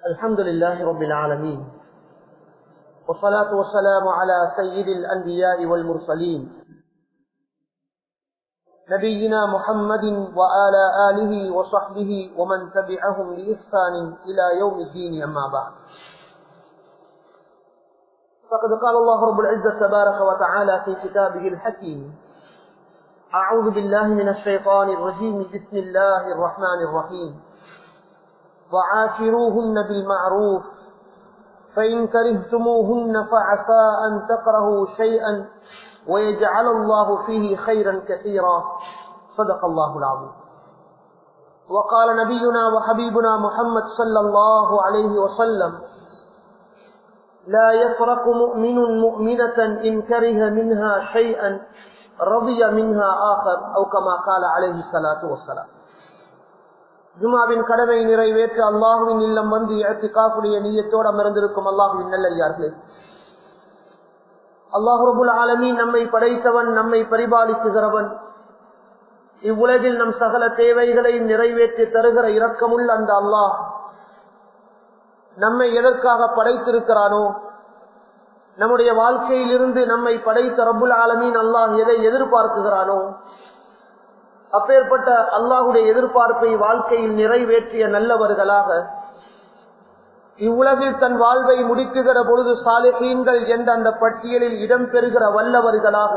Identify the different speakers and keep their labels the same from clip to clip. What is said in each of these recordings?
Speaker 1: الحمد لله رب العالمين والصلاة والسلام على سيد الأنبياء والمرسلين نبينا محمد وآل آله وصحبه ومن تبعهم بإحسان إلى يوم الدين أما بعد فقد قال الله رب العزة تبارك وتعالى في كتابه الحكيم أعوذ بالله من الشيطان الرجيم بسم الله الرحمن الرحيم وعاشروهن بالمعروف فإن كرهتموهن فعسى أن تكرهوا شيئا ويجعل الله فيه خيرا كثيرا صدق الله العظيم وقال نبينا وحبيبنا محمد صلى الله عليه وسلم لا يفرق مؤمن مؤمنة إن كره منها شيئا رضي منها آخر أو كما قال عليه الصلاة والسلام ஜுமாவின் கடமை நிறைவேற்ற அல்லாஹுவின் இல்லம் வந்து இழத்திகாப்புடைய நீயத்தோடு அமர்ந்திருக்கும் அல்லாஹுவின் நல்லறியார்களே அல்லாஹுபுல் ஆலமி நம்மை படைத்தவன் நம்மை பரிபாலிக்குகிறவன் இவ்வுலகில் நம் சகல தேவைகளை நிறைவேற்றி தருகிற இரக்கமுள்ள அந்த அல்லாஹ் நம்மை எதற்காக படைத்திருக்கிறானோ நம்முடைய வாழ்க்கையிலிருந்து நம்மை படைத்த ரபுல் ஆலமீன் அல்லாஹ் எதை எதிர்பார்க்குகிறானோ அப்பேற்பட்ட அல்லாஹுடைய எதிர்பார்ப்பை வாழ்க்கையில் நிறைவேற்றிய நல்லவர்களாக இவ்வுலகில் தன் வாழ்வை முடிக்குகிற பொழுது சாலிஹீன்கள் என்ற அந்த பட்டியலில் இடம்பெறுகிற வல்லவர்களாக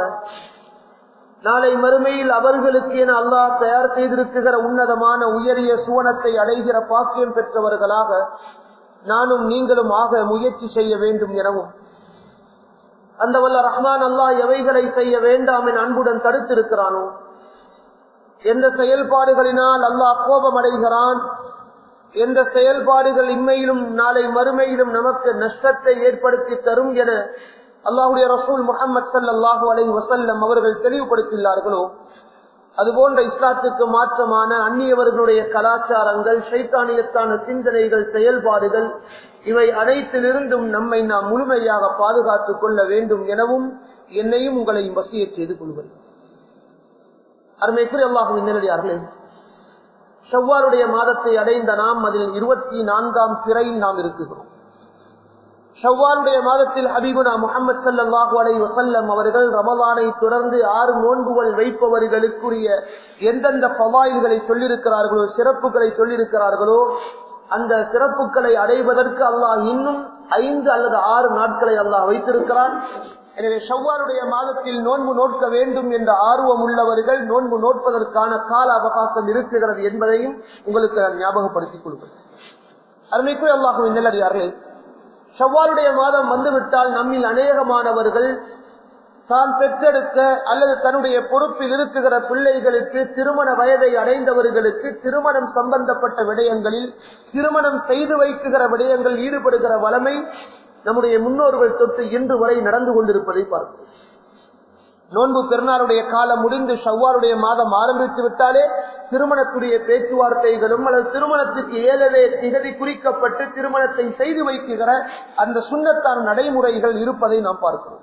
Speaker 1: நாளை மறுமையில் அவர்களுக்கு என அல்லாஹ் தயார் செய்திருக்குகிற உன்னதமான உயரிய சுவனத்தை அடைகிற பாக்கியம் பெற்றவர்களாக நானும் நீங்களும் ஆக முயற்சி செய்ய வேண்டும் எனவும் அந்த வல்ல ரஹ்மான் அல்லாஹ் எவைகளை செய்ய வேண்டாம் என அன்புடன் தடுத்திருக்கிறானோ எந்த செயல்பாடுகளினால் அல்லாஹ் கோபம் அடைகிறான் எந்த செயல்பாடுகள் இன்மையிலும் நாளை மறுமையிலும் நமக்கு நஷ்டத்தை ஏற்படுத்தி தரும் என அல்லாஹுடைய ரசூல் முகமது சல்லாஹூ அலை வசல்லம் அவர்கள் தெளிவுபடுத்தியுள்ளார்களோ அதுபோன்ற இஸ்லாத்துக்கு மாற்றமான அந்நியவர்களுடைய கலாச்சாரங்கள் சைத்தானியத்தான சிந்தனைகள் செயல்பாடுகள் இவை அனைத்திலிருந்தும் நம்மை நாம் முழுமையாக பாதுகாத்துக் கொள்ள வேண்டும் எனவும் என்னையும் உங்களையும் வசிய செய்து கொள்கிறேன் அருமைக்குரிய அல்லாஹுவின் நேரடியார்களே செவ்வாருடைய மாதத்தை அடைந்த நாம் அதில் இருபத்தி நான்காம் பிறையில் நாம் இருக்குகிறோம் ஷவ்வாலுடைய மாதத்தில் ஹபீபுனா முகமது சல்லாஹு அலை வசல்லம் அவர்கள் ரமலானை தொடர்ந்து ஆறு நோன்புகள் வைப்பவர்களுக்குரிய எந்தெந்த பவாயில்களை சொல்லியிருக்கிறார்களோ சிறப்புகளை சொல்லியிருக்கிறார்களோ அந்த சிறப்புகளை அடைவதற்கு அல்லாஹ் இன்னும் ஐந்து அல்லது ஆறு நாட்களை அல்லாஹ் வைத்திருக்கிறான் எனவே ஷவ்வாருடைய மாதத்தில் நோன்பு நோட்க வேண்டும் என்ற ஆர்வம் உள்ளவர்கள் நோன்பு நோட்பதற்கான கால அவகாசம் இருக்கிறது என்பதையும் உங்களுக்கு நான் ஞாபகப்படுத்திக் கொள்கிறேன் அருமைக்குரிய அல்லாஹுவின் நிலடியார்கள் ஷவ்வாருடைய மாதம் வந்துவிட்டால் நம்மில் அநேகமானவர்கள் தான் பெற்றெடுக்க அல்லது தன்னுடைய பொறுப்பில் இருக்குகிற பிள்ளைகளுக்கு திருமண வயதை அடைந்தவர்களுக்கு திருமணம் சம்பந்தப்பட்ட விடயங்களில் திருமணம் செய்து வைக்குகிற விடயங்கள் ஈடுபடுகிற வளமை நம்முடைய முன்னோர்கள் தொட்டு இன்று வரை நடந்து கொண்டிருப்பதை பார்க்கிறோம் நோன்பு பெருநாளுடைய காலம் முடிந்து ஷவ்வாருடைய மாதம் ஆரம்பித்து விட்டாலே திருமணத்துடைய பேச்சுவார்த்தைகளும் அல்லது திருமணத்துக்கு ஏழவே திகதி குறிக்கப்பட்டு திருமணத்தை செய்து வைக்குகிற அந்த சுண்ணத்தான நடைமுறைகள் இருப்பதை நாம் பார்க்கிறோம்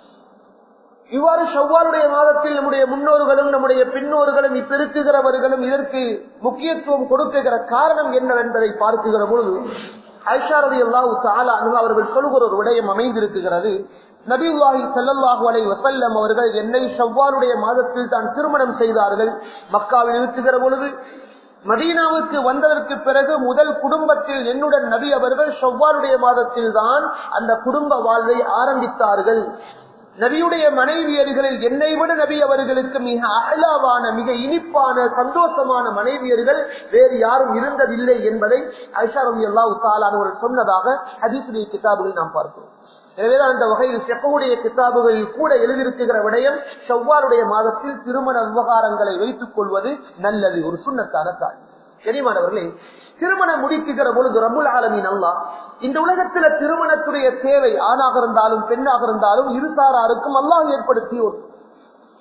Speaker 1: இவ்வாறு ஷவ்வாருடைய மாதத்தில் நம்முடைய முன்னோர்களும் நம்முடைய பின்னோர்களும் இப்பெருக்குகிறவர்களும் இதற்கு முக்கியத்துவம் கொடுக்குகிற காரணம் என்னவென்பதை பார்க்குகிற பொழுது ஐஷாரதி அல்லாஹு தாலா அவர்கள் சொல்கிற ஒரு விடயம் அமைந்திருக்குகிறது நபிவாஹி சல்லாஹூ அலை வசல்லம் அவர்கள் என்னை ஷவ்வாருடைய மாதத்தில் தான் திருமணம் செய்தார்கள் மக்காவில் இருக்குகிற பொழுது மதீனாவுக்கு வந்ததற்கு பிறகு முதல் குடும்பத்தில் என்னுடன் நபி அவர்கள் ஷவ்வாருடைய மாதத்தில் தான் அந்த குடும்ப வாழ்வை ஆரம்பித்தார்கள் நபியுடைய மனைவியர்களில் என்னை விட நபி அவர்களுக்கு மிக அகலாவான மிக இனிப்பான சந்தோஷமான மனைவியர்கள் வேறு யாரும் இருந்ததில்லை என்பதை ஐஷா ரவி அல்லா உத்தாலானவர்கள் சொன்னதாக ஹதீசுடைய கிதாபுகளில் நாம் பார்க்கிறோம் எனவேதான் அந்த வகையில் செப்பவுடைய கிதாபுகளில் கூட எழுதியிருக்கிற விடயம் செவ்வாருடைய மாதத்தில் திருமண விவகாரங்களை வைத்துக் கொள்வது நல்லது ஒரு சுண்ணத்தான தாய் தெரியுமானவர்களே திருமணம் முடிக்குகிற பொழுது ரபுல் ஆலமின் அல்லா இந்த உலகத்துல திருமணத்துடைய தேவை ஆணாக இருந்தாலும் பெண்ணாக இருந்தாலும் இருசாராருக்கும் அல்லாஹ் ஏற்படுத்திய ஒரு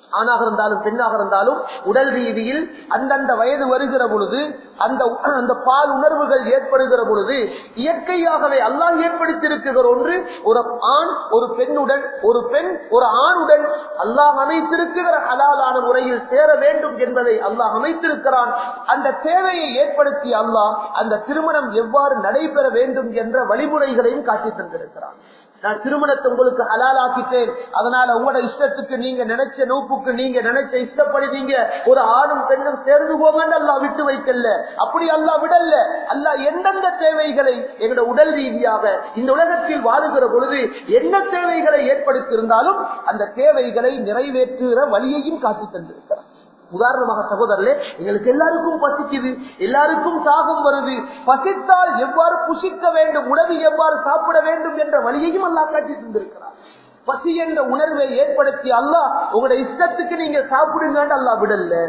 Speaker 1: ஆணாக இருந்தாலும் பெண்ணாக இருந்தாலும் உடல் ரீதியில் அந்தந்த வயது வருகிற பொழுது அந்த அந்த பால் உணர்வுகள் ஏற்படுகிற பொழுது இயற்கையாகவே அல்லாஹ் ஏற்படுத்தியிருக்கிற ஒன்று ஒரு ஆண் ஒரு பெண்ணுடன் ஒரு பெண் ஒரு ஆணுடன் அல்லாஹ் அமைத்திருக்கிற ஹலாலான முறையில் சேர வேண்டும் என்பதை அல்லாஹ் அமைத்திருக்கிறான் அந்த தேவையை ஏற்படுத்தி அல்லாஹ் அந்த திருமணம் எவ்வாறு நடைபெற வேண்டும் என்ற வழிமுறைகளையும் காட்டி தந்திருக்கிறான் நான் திருமணத்தை உங்களுக்கு ஹலாலாக்கிட்டேன் அதனால உங்களோட இஷ்டத்துக்கு நீங்க நினைச்ச நோப்புக்கு நீங்க நினைச்ச இஷ்டப்படி நீங்க ஒரு ஆணும் பெண்ணும் சேர்ந்து போங்கன்னு அல்லா விட்டு வைக்கல அப்படி அல்லா விடல அல்லா எந்தெந்த தேவைகளை எங்களோட உடல் ரீதியாக இந்த உலகத்தில் வாழுகிற பொழுது என்ன தேவைகளை ஏற்படுத்தி இருந்தாலும் அந்த தேவைகளை நிறைவேற்றுகிற வழியையும் காட்டி தந்திருக்கிறார் உதாரணமாக சகோதரர்களே எங்களுக்கு எல்லாருக்கும் பசிக்குது எல்லாருக்கும் தாகம் வருது பசித்தால் எவ்வாறு புசிக்க வேண்டும் உணவு எவ்வாறு சாப்பிட வேண்டும் என்ற வழியையும் அல்லா காட்டி தந்திருக்கிறார் பசி என்ற உணர்வை ஏற்படுத்தி அல்லா உங்களோட இஷ்டத்துக்கு நீங்க சாப்பிடுங்கன்னு அல்லா விடல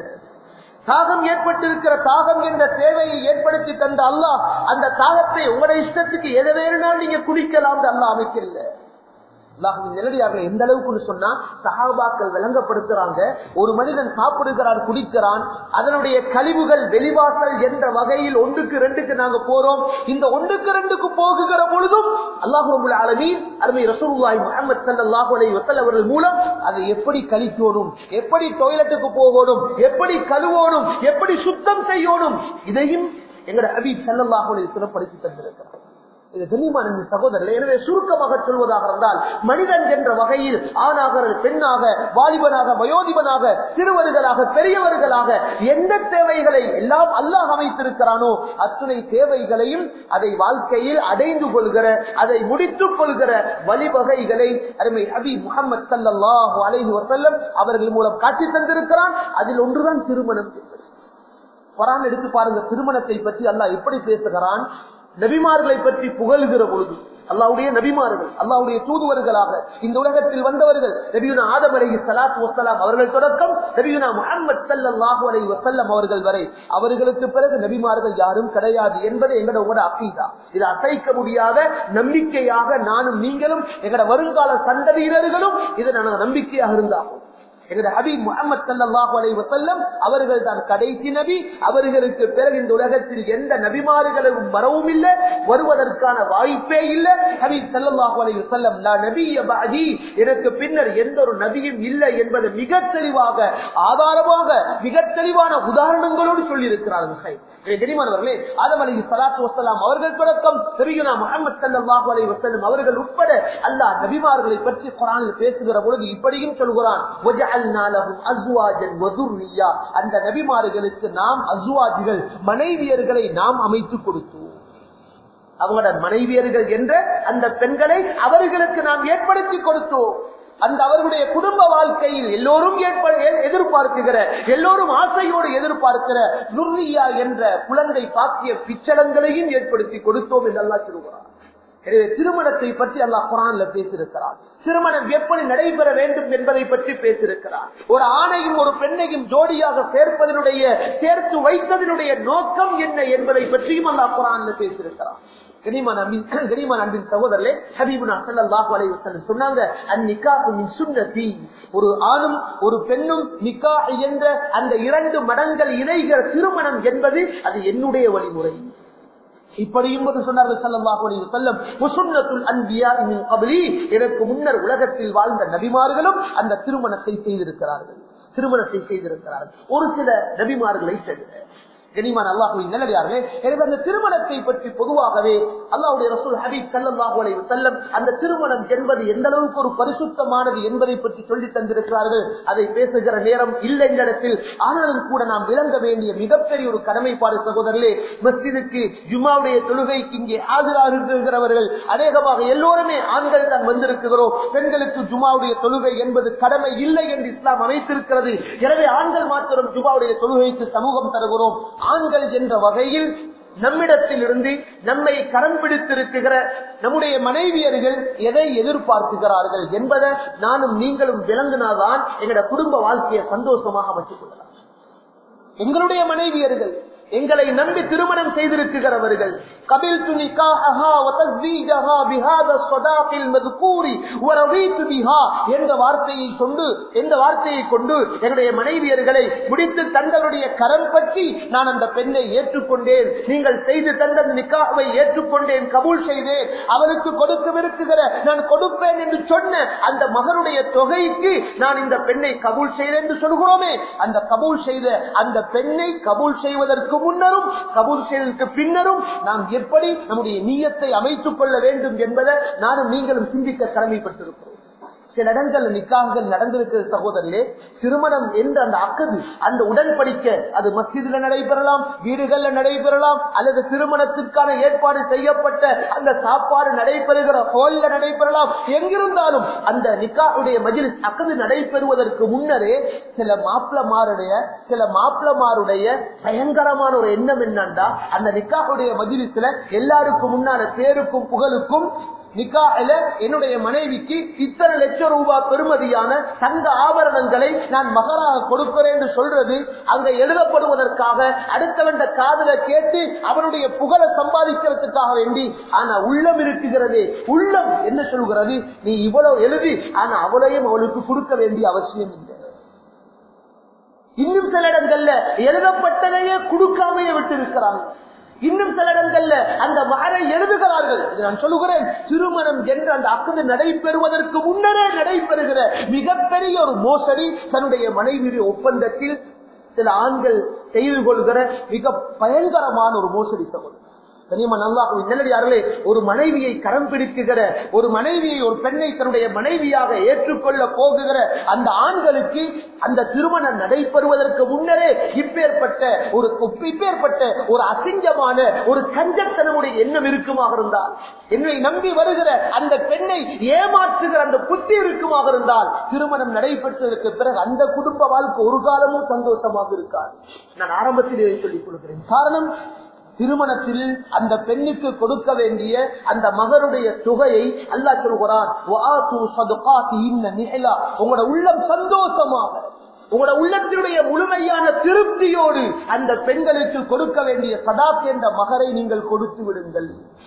Speaker 1: தாகம் ஏற்பட்டிருக்கிற தாகம் என்ற தேவையை ஏற்படுத்தி தந்த அல்லா அந்த தாகத்தை உங்களோட இஷ்டத்துக்கு எதை வேணும்னாலும் நீங்க குடிக்கலாம் அல்லா அமைக்கல நிலடியார்கள் எந்த அளவுக்கு சொன்னா சகாபாக்கள் விளங்கப்படுத்துறாங்க ஒரு மனிதன் சாப்பிடுகிறான் குடிக்கிறான் அதனுடைய கழிவுகள் வெளிவாசல் என்ற வகையில் ஒன்றுக்கு ரெண்டுக்கு நாங்க போறோம் இந்த ஒன்றுக்கு ரெண்டுக்கு போகுகிற பொழுதும் அல்லாஹு அலமீன் அருமை ரசூல்லாய் முகமது சல்லாஹூ அலை வசல் அவர்கள் மூலம் அதை எப்படி கழிக்கணும் எப்படி டாய்லெட்டுக்கு போகணும் எப்படி கழுவோணும் எப்படி சுத்தம் செய்யணும் இதையும் எங்களோட ஹபீப் சல்லாஹூ அலை சிறப்படுத்தி தந்திருக்கிறார் இது கண்ணியமான சகோதரர் எனவே சுருக்கமாக சொல்வதாக இருந்தால் மனிதன் என்ற வகையில் ஆணாக பெண்ணாக வாலிபனாக வயோதிபனாக சிறுவர்களாக பெரியவர்களாக எந்த தேவைகளை எல்லாம் அல்லாஹ் அமைத்திருக்கிறானோ அத்துணை தேவைகளையும் அதை வாழ்க்கையில் அடைந்து கொள்கிற அதை முடித்துக் கொள்கிற வழிவகைகளை அருமை அபி முகமது சல்லாஹூ அலைஹி வசல்லம் அவர்கள் மூலம் காட்டி தந்திருக்கிறான் அதில் ஒன்றுதான் திருமணம் என்பது குரான் எடுத்து பாருங்க திருமணத்தை பற்றி அல்லாஹ் எப்படி பேசுகிறான் நபிமார்களை பற்றி புகழ்கிற பொழுது அல்லாவுடைய நபிமார்கள் அல்லாவுடைய தூதுவர்களாக இந்த உலகத்தில் வந்தவர்கள் நபியுனா ஆதம் அலி சலாத் வசலாம் அவர்கள் தொடக்கம் நபியுனா முகமது சல்லாஹூ அலி வசல்லம் அவர்கள் வரை அவர்களுக்கு பிறகு நபிமார்கள் யாரும் கிடையாது என்பது எங்களோட அக்கீதா இது அசைக்க முடியாத நம்பிக்கையாக நானும் நீங்களும் எங்களோட வருங்கால சந்ததியினர்களும் இது நாங்கள் நம்பிக்கையாக இருந்தாகும் ஹபீப் முகமது சல்லாஹூ அலை வசல்லம் அவர்கள் தான் கடைசி நபி அவர்களுக்கு பிறகு இந்த உலகத்தில் எந்த நபிமார்களும் வரவும் இல்லை வருவதற்கான வாய்ப்பே இல்லை ஹபீப் சல்லாஹூ அலை வசல்லம் நபி எனக்கு பின்னர் எந்த ஒரு நபியும் இல்லை என்பது மிக தெளிவாக ஆதாரமாக மிக தெளிவான உதாரணங்களோடு சொல்லியிருக்கிறார்கள் தெரியுமானவர்களே ஆதம் அலி சலாத்து வசலாம் அவர்கள் தொடக்கம் தெரியுனா முகமது சல்லாஹூ அலி வசல்லம் அவர்கள் உட்பட அல்லாஹ் நபிமார்களை பற்றி குரானில் பேசுகிற பொழுது இப்படியும் சொல்கிறான் அந்த நபிமார்களுக்கு நாம் அசுவாஜிகள் மனைவியர்களை நாம் அமைத்துக் கொடுத்தோம் அவங்களோட மனைவியர்கள் என்ற அந்த பெண்களை அவர்களுக்கு நாம் ஏற்படுத்தி கொடுத்தோம் அந்த அவர்களுடைய குடும்ப வாழ்க்கையில் எல்லோரும் எதிர்பார்க்குகிற எல்லோரும் ஆசையோடு எதிர்பார்க்கிற நுர்ரியா என்ற குழந்தை பாக்கிய பிச்சளங்களையும் ஏற்படுத்தி கொடுத்தோம் என்றெல்லாம் சொல்கிறார் எனவே திருமணத்தை பற்றி அல்லாஹ் குரான்ல பேசியிருக்கிறார் திருமணம் எப்படி நடைபெற வேண்டும் என்பதை பற்றி பேசியிருக்கிறார் ஒரு ஆணையும் ஒரு பெண்ணையும் ஜோடியாக சேர்ப்பதனுடைய சேர்த்து வைத்ததனுடைய நோக்கம் என்ன என்பதை பற்றியும் அல்லாஹ் குரான்ல பேசியிருக்கிறார் ஒரு ஆணும் ஒரு பெண்ணும் நிக்கா என்ற அந்த இரண்டு மடங்கள் இணைகிற திருமணம் என்பது அது என்னுடைய வழிமுறை இப்படியும் சொன்னார்கள் சல்லாஹு அலி வசல்லம் முசுன்னத்துல் அன்பியா எனக்கு முன்னர் உலகத்தில் வாழ்ந்த நபிமார்களும் அந்த திருமணத்தை செய்திருக்கிறார்கள் திருமணத்தை செய்திருக்கிறார்கள் ஒரு சில நபிமார்களை தவிர கனிமான் அல்லாஹுவின் நல்லடியார்களே எனவே அந்த திருமணத்தை பற்றி பொதுவாகவே அல்லாவுடைய ரசூல் ஹபீப் சல்லாஹூ அலை செல்லம் அந்த திருமணம் என்பது எந்த அளவுக்கு ஒரு பரிசுத்தமானது என்பதை பற்றி சொல்லி தந்திருக்கிறார்கள் அதை பேசுகிற நேரம் இல்லை என்ற இடத்தில் ஆனாலும் கூட நாம் விளங்க வேண்டிய மிகப்பெரிய ஒரு கடமைப்பாடு சகோதரர்களே மஸ்ஜிதுக்கு ஜும்மாவுடைய தொழுகைக்கு இங்கே ஆஜராகிறவர்கள் அநேகமாக எல்லோருமே ஆண்கள் தான் வந்திருக்கிறோம் பெண்களுக்கு ஜுமாவுடைய தொழுகை என்பது கடமை இல்லை என்று இஸ்லாம் அமைத்திருக்கிறது எனவே ஆண்கள் மாத்திரம் ஜுமாவுடைய தொழுகைக்கு சமூகம் தருகிறோம் ஆண்கள் என்ற வகையில் நம்மிடத்தில் இருந்து நம்மை கரம் பிடித்திருக்கிற நம்முடைய மனைவியர்கள் எதை எதிர்பார்க்குகிறார்கள் என்பதை நானும் நீங்களும் விளங்கினாதான் எங்களோட குடும்ப வாழ்க்கையை சந்தோஷமாக அமைத்துக் கொள்ளலாம் எங்களுடைய மனைவியர்கள் எங்களை நம்பி திருமணம் செய்திருக்கிறவர்கள் قبلت نكاحها وتزويجها بهذا الصداق المذكور ورضيت بها என்ற வார்த்தையை கொண்டு எந்த வார்த்தையை கொண்டு என்னுடைய மனைவியர்களை முடித்து தங்களுடைய கரம் பற்றி நான் அந்த பெண்ணை ஏற்றுக்கொண்டேன் நீங்கள் செய்து தந்த நிக்காவை ஏற்றுக்கொண்டேன் கபூல் செய்தேன் அவளுக்கு கொடுக்கவிருக்குகிற நான் கொடுப்பேன் என்று சொன்ன அந்த மகனுடைய தொகைக்கு நான் இந்த பெண்ணை கபூல் செய்தேன் என்று சொல்கிறோமே அந்த கபூல் செய்த அந்த பெண்ணை கபூல் செய்வதற்கு முன்னரும் கபூல் செய்வதற்கு பின்னரும் நாம் எப்படி நம்முடைய நீயத்தை அமைத்துக் கொள்ள வேண்டும் என்பதை நானும் நீங்களும் சிந்திக்க கடமைப்பட்டிருக்கிறோம் சில இடங்கள்ல நிக்காகங்கள் நடந்திருக்கிற சகோதரர்களே திருமணம் என்ற அந்த அக்கது அந்த உடன்படிக்க அது மஸ்ஜிதுல நடைபெறலாம் வீடுகள்ல நடைபெறலாம் அல்லது திருமணத்திற்கான ஏற்பாடு செய்யப்பட்ட அந்த சாப்பாடு நடைபெறுகிற ஹோல்ல நடைபெறலாம் எங்கிருந்தாலும் அந்த நிக்காவுடைய மஜிலிஸ் அக்கது நடைபெறுவதற்கு முன்னரே சில மாப்பிளமாருடைய சில மாப்பிளமாருடைய பயங்கரமான ஒரு எண்ணம் என்னண்டா அந்த நிக்காவுடைய மஜிலிஸ்ல எல்லாருக்கும் முன்னால பேருக்கும் புகழுக்கும் நிக்கால என்னுடைய மனைவிக்கு இத்தனை லட்சம் ரூபாய் பெறுமதியான தங்க ஆபரணங்களை நான் மகராக கொடுக்கிறேன் என்று சொல்றது அங்க எழுதப்படுவதற்காக அடுத்தவன் காதல கேட்டு அவனுடைய புகழை சம்பாதிக்கிறதுக்காக வேண்டி ஆனா உள்ளம் இருக்குகிறதே உள்ளம் என்ன சொல்கிறது நீ இவ்வளவு எழுதி ஆனா அவளையும் அவளுக்கு கொடுக்க வேண்டிய அவசியம் இல்லை இன்னும் சில இடங்கள்ல எழுதப்பட்டதையே கொடுக்காமையே விட்டு இருக்கிறாங்க இன்னும் சில இடங்கள்ல அந்த மகரை எழுதுகிறார்கள் இது நான் சொல்லுகிறேன் திருமணம் என்ற அந்த அக்குது நடைபெறுவதற்கு முன்னரே நடைபெறுகிற மிகப்பெரிய ஒரு மோசடி தன்னுடைய மனைவியுடைய ஒப்பந்தத்தில் சில ஆண்கள் செய்து கொள்கிற மிக பயங்கரமான ஒரு மோசடி சகோதரர் கனிமன் அல்லாஹுவின் நல்லடியார்களே ஒரு மனைவியை கரம் பிடிக்குகிற ஒரு மனைவியை ஒரு பெண்ணை தன்னுடைய மனைவியாக ஏற்றுக்கொள்ள போகுகிற அந்த ஆண்களுக்கு அந்த திருமணம் நடைபெறுவதற்கு முன்னரே இப்பேற்பட்ட ஒரு இப்பேற்பட்ட ஒரு அசிங்கமான ஒரு கஞ்சத்தனமுடைய எண்ணம் இருக்குமாக இருந்தால் என்னை நம்பி வருகிற அந்த பெண்ணை ஏமாற்றுகிற அந்த புத்தி இருக்குமாக இருந்தால் திருமணம் நடைபெற்றதற்கு பிறகு அந்த குடும்ப வாழ்க்கை ஒரு காலமும் சந்தோஷமாக இருக்காது நான் ஆரம்பத்திலே சொல்லிக் கொடுக்கிறேன் காரணம் திருமணத்தில் அந்த பெண்ணுக்கு கொடுக்க வேண்டிய அந்த மகனுடைய தொகையை அல்லா சொல்கிறான் உங்களோட உள்ளம் சந்தோஷமாக உங்களோட உள்ளத்தினுடைய முழுமையான திருப்தியோடு அந்த பெண்களுக்கு கொடுக்க வேண்டிய சதாப் என்ற மகரை நீங்கள் கொடுத்து விடுங்கள்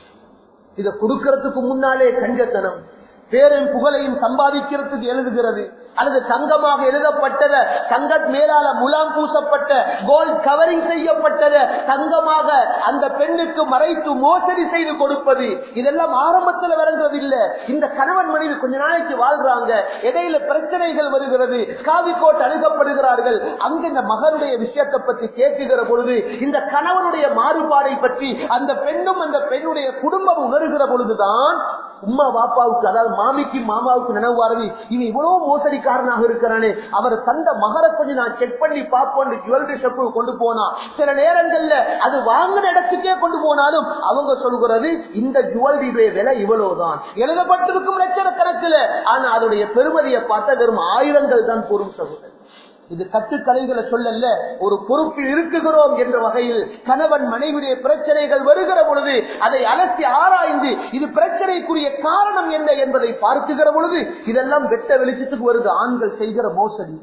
Speaker 1: இதை கொடுக்கறதுக்கு முன்னாலே கஞ்சத்தனம் பேரும் புகழையும் சம்பாதிக்கிறதுக்கு எழுதுகிறது அல்லது தங்கமாக எழுதப்பட்டத தங்க மேலால முலாம் பூசப்பட்ட கோல்ட் கவரிங் செய்யப்பட்டத தங்கமாக அந்த பெண்ணுக்கு மறைத்து மோசடி செய்து கொடுப்பது இதெல்லாம் ஆரம்பத்தில் வரங்கிறது இல்ல இந்த கணவன் மனைவி கொஞ்ச நாளைக்கு வாழ்றாங்க இடையில பிரச்சனைகள் வருகிறது காவிக்கோட் அணுகப்படுகிறார்கள் அங்கு இந்த மகனுடைய விஷயத்தை பற்றி கேட்குகிற பொழுது இந்த கணவனுடைய மாறுபாடை பற்றி அந்த பெண்ணும் அந்த பெண்ணுடைய குடும்பம் உணர்கிற பொழுதுதான் உம்மா பாப்பாவுக்கு அதாவது மாமிக்கு மாமாவுக்கு நினைவு வரது இவன் இவ்வளவு மோசடிக்காரனாக இருக்கிறானே அவர் தந்த மகரை கொஞ்சம் நான் செக் பண்ணி பார்ப்போம் ஜுவல்லரி ஷாப்பு கொண்டு போனா சில நேரங்கள்ல அது வாங்கின இடத்துக்கே கொண்டு போனாலும் அவங்க சொல்கிறது இந்த ஜுவல்லரியுடைய விலை இவ்வளவுதான் எழுதப்பட்டிருக்கும் லட்சக்கணக்கில் ஆனா அதனுடைய பெருமதியை பார்த்தா வெறும் ஆயிரங்கள் தான் பொருள் சகோதரர் இது கட்டுக்கலைகளை சொல்லல ஒரு பொறுப்பில் இருக்குகிறோம் என்ற வகையில் கணவன் மனைவியுடைய பிரச்சனைகள் வருகிற பொழுது அதை அலசி ஆராய்ந்து இது பிரச்சனைக்குரிய காரணம் என்ன என்பதை பார்க்குகிற பொழுது இதெல்லாம் வெட்ட வெளிச்சத்துக்கு வருது ஆண்கள் செய்கிற மோசடி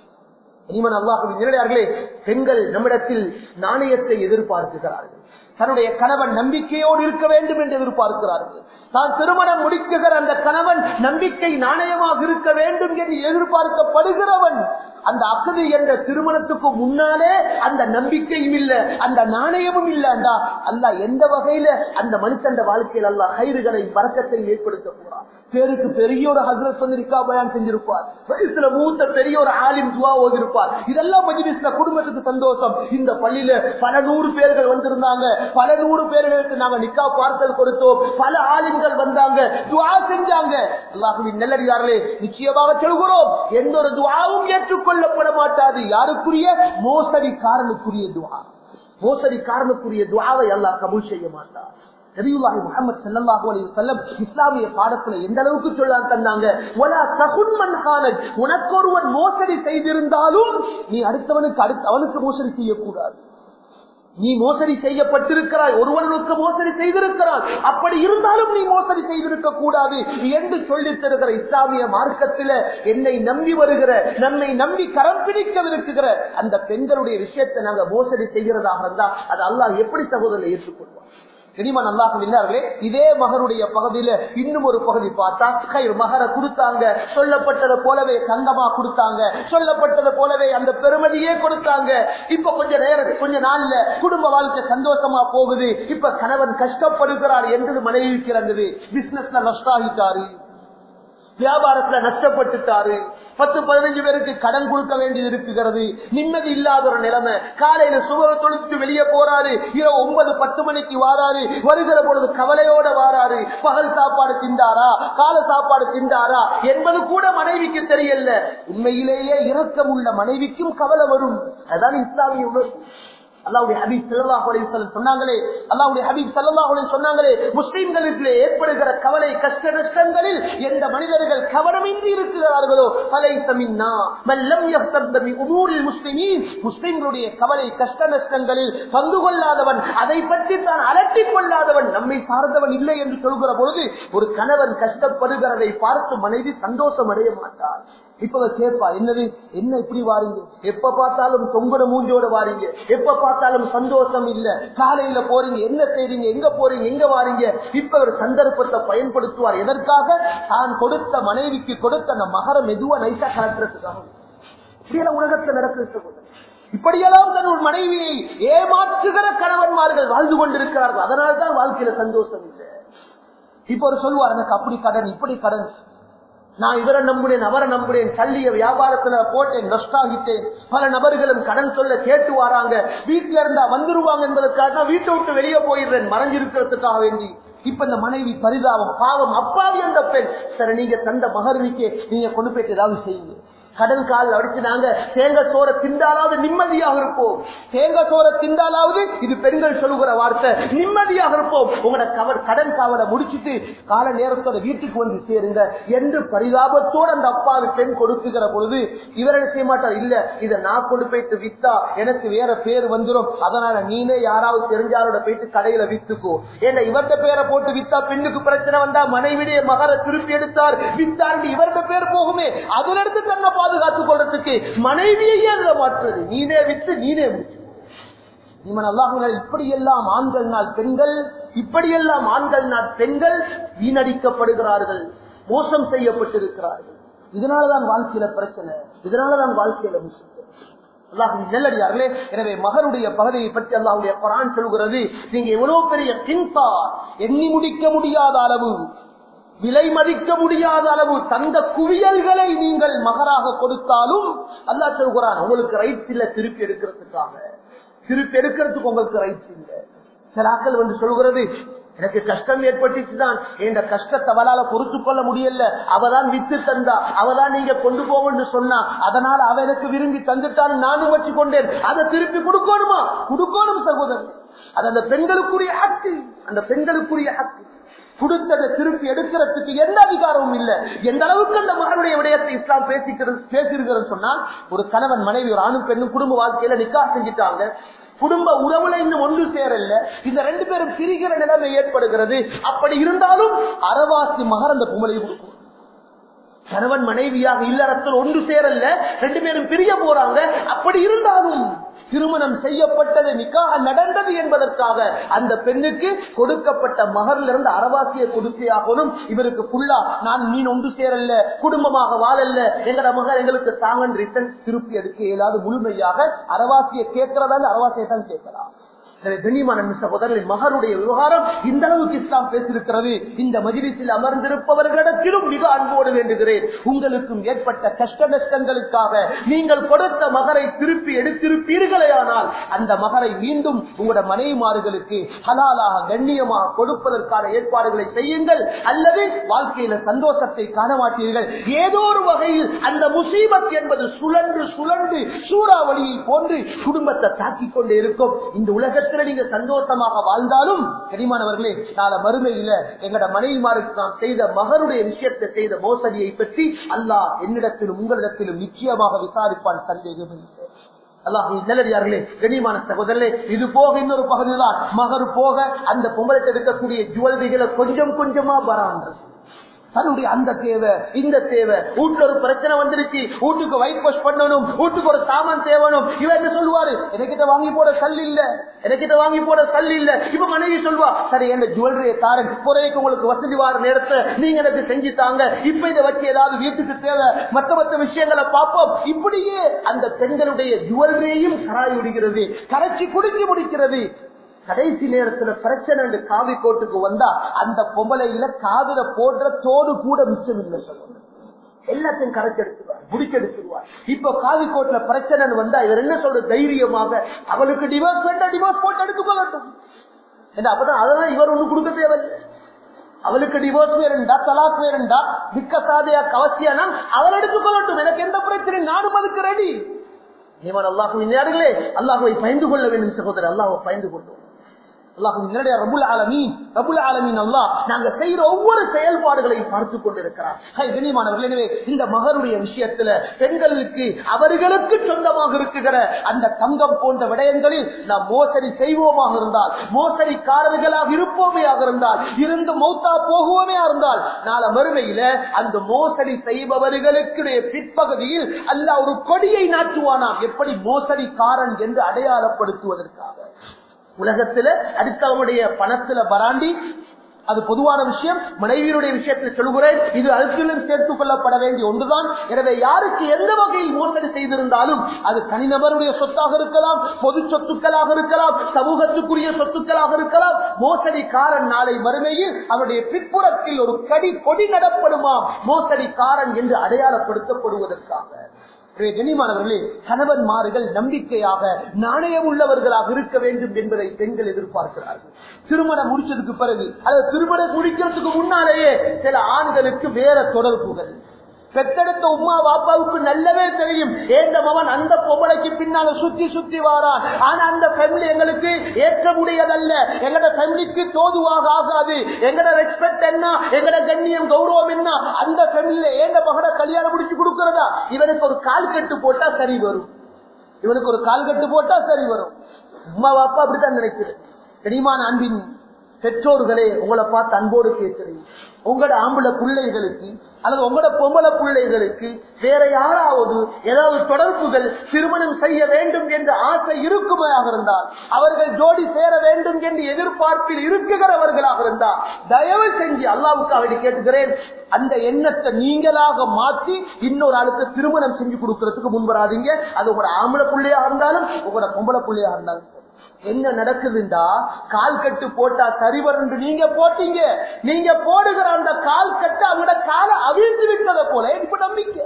Speaker 1: இனிமன் அல்லாஹுவின் நிலையார்களே பெண்கள் நம்மிடத்தில் நாணயத்தை எதிர்பார்க்கிறார்கள் தன்னுடைய கணவன் நம்பிக்கையோடு இருக்க வேண்டும் என்று எதிர்பார்க்கிறார்கள் தான் திருமணம் முடிக்குகிற அந்த கணவன் நம்பிக்கை நாணயமாக இருக்க வேண்டும் என்று எதிர்பார்க்கப்படுகிறவன் அந்த அக்கது என்ற திருமணத்துக்கு முன்னாலே அந்த நம்பிக்கையும் இல்ல அந்த நாணயமும் இல்லண்டா அல்ல எந்த வகையில அந்த மனுஷன் வாழ்க்கையில் அல்ல கயிறுகளை பறக்கத்தை ஏற்படுத்த போறான் பேருக்கு பெரிய ஒரு ஹசரத் வந்து நிக்கா பயான் செஞ்சிருப்பார் வயசுல மூத்த பெரிய ஒரு ஆலிம் துவா ஓதிருப்பார் இதெல்லாம் மஜிலிஸ்ல குடும்பத்துக்கு சந்தோஷம் இந்த பள்ளியில பல நூறு பேர்கள் வந்திருந்தாங்க பல நூறு பேர்களுக்கு நாங்க நிக்கா பார்சல் கொடுத்தோம் பல ஆலிம்கள் வந்தாங்க துவா செஞ்சாங்க அல்லாஹுவின் நெல்லடியார்களே நிச்சயமாக சொல்கிறோம் எந்த ஒரு துவாவும் ஏற்றுக்கொள்ளப்பட மாட்டாது யாருக்குரிய மோசடி காரனுக்குரிய துவா மோசடி காரனுக்குரிய துவாவை அல்லாஹ் கபூல் செய்ய மாட்டார் நபியுல்லாஹி முஹம்மது ஸல்லல்லாஹு அலைஹி வஸல்லம் இஸ்லாமிய பாடத்துல எந்த அளவுக்கு சொல்ல தந்தாங்க வலா தகுன் மன் ஹானத் உனக்கு ஒருவன் மோசடி செய்திருந்தாலும் நீ அடுத்தவனுக்கு அடுத்து அவனுக்கு மோசடி செய்யக்கூடாது நீ மோசடி செய்யப்பட்டிருக்கிறாய் ஒருவனுக்கு மோசடி செய்திருக்கிறாய் அப்படி இருந்தாலும் நீ மோசடி செய்திருக்க கூடாது என்று சொல்லி தருகிற இஸ்லாமிய மார்க்கத்தில என்னை நம்பி வருகிற நம்மை நம்பி கரம் பிடிக்கவிருக்குகிற அந்த பெண்களுடைய விஷயத்தை நாங்க மோசடி செய்கிறதாக இருந்தா அது அல்லாஹ் எப்படி சகோதரரை ஏற்றுக்கொள்வார் இனிமா நல்லாக இல்லார்களே இதே மகருடைய பகுதியில இன்னும் ஒரு பகுதி பார்த்தா கயிறு மகர கொடுத்தாங்க சொல்லப்பட்டதை போலவே தங்கமா கொடுத்தாங்க சொல்லப்பட்டதை போலவே அந்த பெருமதியே கொடுத்தாங்க இப்ப கொஞ்ச நேரம் கொஞ்ச நாள்ல குடும்ப வாழ்க்கை சந்தோஷமா போகுது இப்ப கணவன் கஷ்டப்படுகிறார் என்று மனைவி கிறந்தது பிசினஸ்ல நஷ்டாகிட்டாரு வியாபாரத்துல நஷ்டப்பட்டுட்டாரு பத்து பதினஞ்சு பேருக்கு கடன் கொடுக்க வேண்டியது இருக்குகிறது நிம்மதி இல்லாத ஒரு நிலைமை காலையில சுப தொழுத்து வெளியே போறாரு இரவு ஒன்பது பத்து மணிக்கு வாராரு வருகிற பொழுது கவலையோட வாராரு பகல் சாப்பாடு திண்டாரா கால சாப்பாடு திண்டாரா என்பது கூட மனைவிக்கு தெரியல உண்மையிலேயே இரக்கம் உள்ள மனைவிக்கும் கவலை வரும் அதான் இஸ்லாமிய உணர்வு அல்லாவுடைய ஹபீப் சல்லாஹ் அலிசல்லம் சொன்னாங்களே அல்லாவுடைய ஹபீப் சல்லாஹ் அலி சொன்னாங்களே முஸ்லிம்களுக்கு ஏற்படுகிற கவலை கஷ்ட நஷ்டங்களில் எந்த மனிதர்கள் கவனமின்றி இருக்கிறார்களோ பலை சமின்னா மல்லம் யஃப்தபி உமூரில் முஸ்லிமீன் முஸ்லிம்களுடைய கவலை கஷ்ட நஷ்டங்களில் பங்கு கொள்ளாதவன் அதை பற்றி தான் அலட்டிக் கொள்ளாதவன் நம்மை சார்ந்தவன் இல்லை என்று சொல்கிற பொழுது ஒரு கணவன் கஷ்டப்படுகிறதை பார்த்து மனைவி சந்தோஷம் அடைய மாட்டார் இப்ப கேட்பா என்னது என்ன இப்படி வாரீங்க எப்ப பார்த்தாலும் தொங்குட மூஞ்சோட வாரீங்க எப்ப பார்த்தாலும் சந்தோஷம் இல்ல காலையில போறீங்க என்ன செய்றீங்க எங்க போறீங்க எங்க வாரீங்க இப்ப ஒரு சந்தர்ப்பத்தை பயன்படுத்துவார் எதற்காக தான் கொடுத்த மனைவிக்கு கொடுத்த அந்த மகர மெதுவா நைசா கலட்டுறதுக்காக இப்படியெல்லாம் உலகத்துல நடக்கிறது இப்படியெல்லாம் தன் ஒரு மனைவியை ஏமாற்றுகிற கணவன்மார்கள் வாழ்ந்து கொண்டிருக்கிறார்கள் அதனால்தான் வாழ்க்கையில சந்தோஷம் இல்லை இப்ப ஒரு சொல்லுவார் எனக்கு அப்படி கடன் இப்படி கடன் நான் இவரை நம்புறேன் அவரை நம்புறேன் தள்ளிய வியாபாரத்துல போட்டேன் நஷ்டாகிட்டேன் பல நபர்களும் கடன் சொல்ல கேட்டு வராங்க வீட்டுல இருந்தா வந்துருவாங்க என்பதற்காக நான் வீட்டை விட்டு வெளியே போயிடுறேன் மறைஞ்சிருக்கிறதுக்காக வேண்டி இப்ப இந்த மனைவி பரிதாபம் பாவம் அப்பாவி அந்த பெண் சரி நீங்க தந்த மகர்விக்கு நீங்க கொண்டு போயிட்டு ஏதாவது செய்யுங்க கடன் கால் அடிச்சு நாங்க தேங்காய் சோற திண்டாலாவது நிம்மதியாக இருப்போம் தேங்காய் சோற திண்டாலாவது இது பெண்கள் சொல்லுகிற வார்த்தை நிம்மதியாக இருப்போம் உங்களோட கவர் கடன் காவலை முடிச்சிட்டு கால நேரத்தோட வீட்டுக்கு வந்து சேருங்க என்று பரிதாபத்தோடு அந்த அப்பாவி பெண் கொடுக்குகிற பொழுது இவர் என்ன செய்ய மாட்டார் இல்ல இதை நான் கொண்டு போயிட்டு வித்தா எனக்கு வேற பேர் வந்துடும் அதனால நீனே யாராவது தெரிஞ்சாரோட போயிட்டு கடையில வித்துக்கோ ஏன்னா இவர்த பேரை போட்டு வித்தா பெண்ணுக்கு பிரச்சனை வந்தா மனைவிடைய மகர திருப்பி எடுத்தார் வித்தாண்டு இவரது பேர் போகுமே அதுல இருந்து தன்னை பாதுகாத்துக் கொள்றதுக்கு மனைவியையே அதுல மாற்றுறது நீனே வித்து நீனே முடிச்சு இவன் அல்லாஹுல இப்படியெல்லாம் ஆண்கள் நாள் பெண்கள் இப்படியெல்லாம் ஆண்கள் நாள் பெண்கள் வீணடிக்கப்படுகிறார்கள் மோசம் செய்யப்பட்டிருக்கிறார்கள் இதனாலதான் வாழ்க்கையில பிரச்சனை இதனாலதான் வாழ்க்கையில முஸ்லிம் அல்லாஹும் நெல்லடியார்களே எனவே மகனுடைய பகுதியை பற்றி அல்லாஹுடைய பரான் சொல்கிறது நீங்க எவ்வளவு பெரிய கின்சா எண்ணி முடிக்க முடியாத அளவு விலை மதிக்க முடியாத அளவு தந்த குவியல்களை நீங்கள் மகராக கொடுத்தாலும் அல்லா சொல்கிறான் உங்களுக்கு ரைட்ஸ் இல்ல திருப்பி எடுக்கிறதுக்காக திருப்பி எடுக்கிறதுக்கு உங்களுக்கு ரைட்ஸ் இல்ல சிலாக்கள் வந்து சொல்கிறது எனக்கு கஷ்டம் ஏற்பட்டுச்சுதான் என் கஷ்டத்தை அவளால பொறுத்து கொள்ள முடியல அவதான் வித்து தந்தா அவதான் நீங்க கொண்டு போவோம்னு சொன்னா அதனால அவ எனக்கு விரும்பி தந்துட்டாலும் நானும் வச்சு கொண்டேன் அதை திருப்பி கொடுக்கணுமா கொடுக்கணும் சகோதரர் அது அந்த பெண்களுக்குரிய ஹக்கு அந்த பெண்களுக்குரிய ஹக்கு கொடுத்ததை திருப்பி எடுக்கிறதுக்கு எந்த அதிகாரமும் இல்ல எந்த அளவுக்கு அந்த மகனுடைய விடயத்தை இஸ்லாம் பேசிக்கிறது பேசிருக்கிறது சொன்னால் ஒரு கணவன் மனைவி ஒரு ஆணும் பெண்ணும் குடும்ப வாழ்க்கையில நிக்கா செஞ்சுட்டாங்க குடும்ப உறவுல இன்னும் ஒன்று சேரல இந்த ரெண்டு பேரும் பிரிகிற நிலைமை ஏற்படுகிறது அப்படி இருந்தாலும் அறவாசி மகர் அந்த பொம்பளை கொடுக்கும் கணவன் மனைவியாக இல்லறத்தில் ஒன்று சேரல ரெண்டு பேரும் பிரிய போறாங்க அப்படி இருந்தாலும் திருமணம் செய்யப்பட்டது நிக்காக நடந்தது என்பதற்காக அந்த பெண்ணுக்கு கொடுக்கப்பட்ட மகர்ல இருந்து அறவாசியை கொடுக்கையாகணும் இவருக்கு புல்லா நான் நீ ஒன்று சேரல்ல குடும்பமாக வாழல்ல எங்கட மகர் எங்களுக்கு தாங்கன் ரிட்டன் திருப்பி எடுக்க இயலாது முழுமையாக அறவாசியை கேட்கிறதா அறவாசியை தான் கேட்கலாம் கண்ணியமான சகோதரர்களின் மகனுடைய விவகாரம் இந்த அளவுக்கு இஸ்லாம் பேசியிருக்கிறது இந்த மஜிலிசில் அமர்ந்திருப்பவர்களிடத்திலும் மிக அன்போடு வேண்டுகிறேன் உங்களுக்கும் ஏற்பட்ட கஷ்ட நஷ்டங்களுக்காக நீங்கள் கொடுத்த மகரை திருப்பி எடுத்திருப்பீர்களே ஆனால் அந்த மகரை மீண்டும் உங்களோட மனைவிமார்களுக்கு ஹலாலாக கண்ணியமாக கொடுப்பதற்கான ஏற்பாடுகளை செய்யுங்கள் அல்லது வாழ்க்கையில சந்தோஷத்தை காண மாட்டீர்கள் ஏதோ ஒரு வகையில் அந்த முசீபத் என்பது சுழன்று சுழன்று சூறாவளியை போன்று குடும்பத்தை தாக்கிக் கொண்டே இருக்கும் இந்த உலகத்தில் நீங்க சந்தோஷமாக வாழ்ந்தாலும் தெரியுமானவர்களே நாள மறுமையில எங்கட மனைவிமாருக்கு நாம் செய்த மகனுடைய விஷயத்தை செய்த மோசடியை பற்றி அல்லாஹ் என்னிடத்திலும் உங்களிடத்திலும் நிச்சயமாக விசாரிப்பான் சந்தேகம் இல்லை நல்லடியார்களே கண்ணியமான சகோதரே இது போக இன்னொரு பகுதிதான் மகர் போக அந்த பொங்கலத்தை இருக்கக்கூடிய ஜுவல்லரிகளை கொஞ்சம் கொஞ்சமா வரான்றது தன்னுடைய அந்த தேவை இந்த தேவை வீட்டுல ஒரு பிரச்சனை வந்துருச்சு வீட்டுக்கு ஒயிட் வாஷ் பண்ணணும் வீட்டுக்கு ஒரு சாமான் தேவணும் இவர் என்ன சொல்லுவாரு எனக்கிட்ட வாங்கி போட சல் இல்ல எனக்கிட்ட வாங்கி போட சல் இல்ல இப்ப மனைவி சொல்லுவா சரி என்ன ஜுவல்லரியை தாரன் புறைக்கு உங்களுக்கு வசதி வார நேரத்தை நீங்க எனக்கு செஞ்சு தாங்க இப்ப இதை வச்சு ஏதாவது வீட்டுக்கு தேவை மத்த மத்த விஷயங்களை பார்ப்போம் இப்படியே அந்த பெண்களுடைய ஜுவல்லரியையும் கராய் விடுகிறது கரைச்சி குடிச்சு முடிக்கிறது கடைசி நேரத்துல பிரச்சனை என்று காவி கோட்டுக்கு வந்தா அந்த பொம்பளையில காதுல போடுற தோடு கூட மிச்சம் இல்லை சொல்லுவாங்க எல்லாத்தையும் கரைச்சு எடுத்துருவார் முடிக்கெடுத்துருவார் இப்ப காவிக்கோட்ல பிரச்சனை வந்தா இவர் என்ன சொல்ற தைரியமாக அவளுக்கு டிவோர்ஸ் வேண்டாம் டிவோர்ஸ் போட்டு எடுத்துக்கொள்ளட்டும் ஏன்னா அப்பதான் அதெல்லாம் இவர் ஒண்ணு கொடுக்க தேவையில்லை அவளுக்கு டிவோர்ஸ் வேறுண்டா தலாக் வேறுண்டா மிக்க சாதையா கவசியானா அவள் எடுத்துக்கொள்ளட்டும் எனக்கு எந்த பிரச்சனையும் நானும் அதுக்கு ரெடி நீவன் அல்லாஹுவின் நேர்களே அல்லாஹுவை பயந்து கொள்ள வேண்டும் சகோதரர் அல்லாஹை பயந்து கொள்ளும் நாங்க செய்யற ஒவ்வொரு செயல்பாடுகளையும் பார்த்துக் கொண்டிருக்கிறார் கனிமானவர்கள் எனவே இந்த மகருடைய விஷயத்துல பெண்களுக்கு அவர்களுக்கு சொந்தமாக இருக்குகிற அந்த தங்கம் போன்ற விடயங்களில் நாம் மோசடி செய்வோமாக இருந்தால் மோசடிக்காரர்களாக இருப்போமையாக இருந்தால் இருந்து மௌத்தா போகுவோமே இருந்தால் நாள மறுமையில அந்த மோசடி செய்பவர்களுக்கு பிற்பகுதியில் அல்ல ஒரு கொடியை நாட்டுவானாம் எப்படி மோசடிக்காரன் என்று அடையாளப்படுத்துவதற்காக உலகத்துல அடுத்தவனுடைய பணத்துல பராண்டி அது பொதுவான விஷயம் மனைவியினுடைய விஷயத்தில் சொல்கிறேன் இது அழுத்திலும் சேர்த்துக் கொள்ளப்பட வேண்டிய ஒன்றுதான் எனவே யாருக்கு எந்த வகையில் மோசடி செய்திருந்தாலும் அது தனிநபருடைய சொத்தாக இருக்கலாம் பொது சொத்துக்களாக இருக்கலாம் சமூகத்துக்குரிய சொத்துக்களாக இருக்கலாம் மோசடிக்காரன் நாளை வறுமையில் அவருடைய பிற்புறத்தில் ஒரு கடி கொடி நடப்படுமா மோசடிக்காரன் என்று அடையாளப்படுத்தப்படுவதற்காக கண்ணியமானவர்களே கணவன்மார்கள் நம்பிக்கையாக நாணயம் உள்ளவர்களாக இருக்க வேண்டும் என்பதை பெண்கள் எதிர்பார்க்கிறார்கள் திருமணம் முடிச்சதுக்கு பிறகு அல்லது திருமணம் முடிக்கிறதுக்கு முன்னாலேயே சில ஆண்களுக்கு வேற தொடர்புகள் பெத்தெடுத்த உமா பாப்பாவுக்கு நல்லவே தெரியும் ஏந்த மகன் அந்த பொம்பளைக்கு பின்னால சுத்தி சுத்தி வாரான் ஆனா அந்த ஃபேமிலி எங்களுக்கு ஏற்ற முடியதல்ல எங்கட ஃபேமிலிக்கு தோதுவாக ஆகாது எங்கட ரெஸ்பெக்ட் என்ன எங்கட கண்ணியம் கௌரவம் என்ன அந்த ஃபேமிலியில ஏந்த மகனை கல்யாணம் முடிச்சு கொடுக்கறதா இவனுக்கு ஒரு கால் கட்டு போட்டா சரி வரும் இவனுக்கு ஒரு கால் கட்டு போட்டா சரி வரும் உமா பாப்பா அப்படித்தான் நினைக்கிறேன் கனிமான அன்பின் பெற்றோர்களே உங்களை பார்த்து அன்போடு கேட்கிறேன் உங்களோட ஆம்பளை பிள்ளைகளுக்கு அல்லது உங்களோட பொம்பளை பிள்ளைகளுக்கு வேற யாராவது ஏதாவது தொடர்புகள் திருமணம் செய்ய வேண்டும் என்ற ஆசை இருக்குமையாக இருந்தால் அவர்கள் ஜோடி சேர வேண்டும் என்று எதிர்பார்ப்பில் இருக்குகிறவர்களாக இருந்தால் தயவு செஞ்சு அல்லாவுக்கு அவரை கேட்டுக்கிறேன் அந்த எண்ணத்தை நீங்களாக மாற்றி இன்னொரு ஆளுக்கு திருமணம் செஞ்சு கொடுக்கறதுக்கு முன்வராதீங்க அது உங்களோட ஆம்பளை பிள்ளையா இருந்தாலும் உங்களோட பொம்பளை பிள்ளையா இருந்தாலும் என்ன நடக்குதுண்டா கால் கட்டு போட்டா சரிவர் என்று நீங்க போட்டீங்க நீங்க போடுகிற அந்த கால் கட்டு அவங்களோட காலை அவிழ்த்து விட்டதை போல இப்ப நம்பிக்கை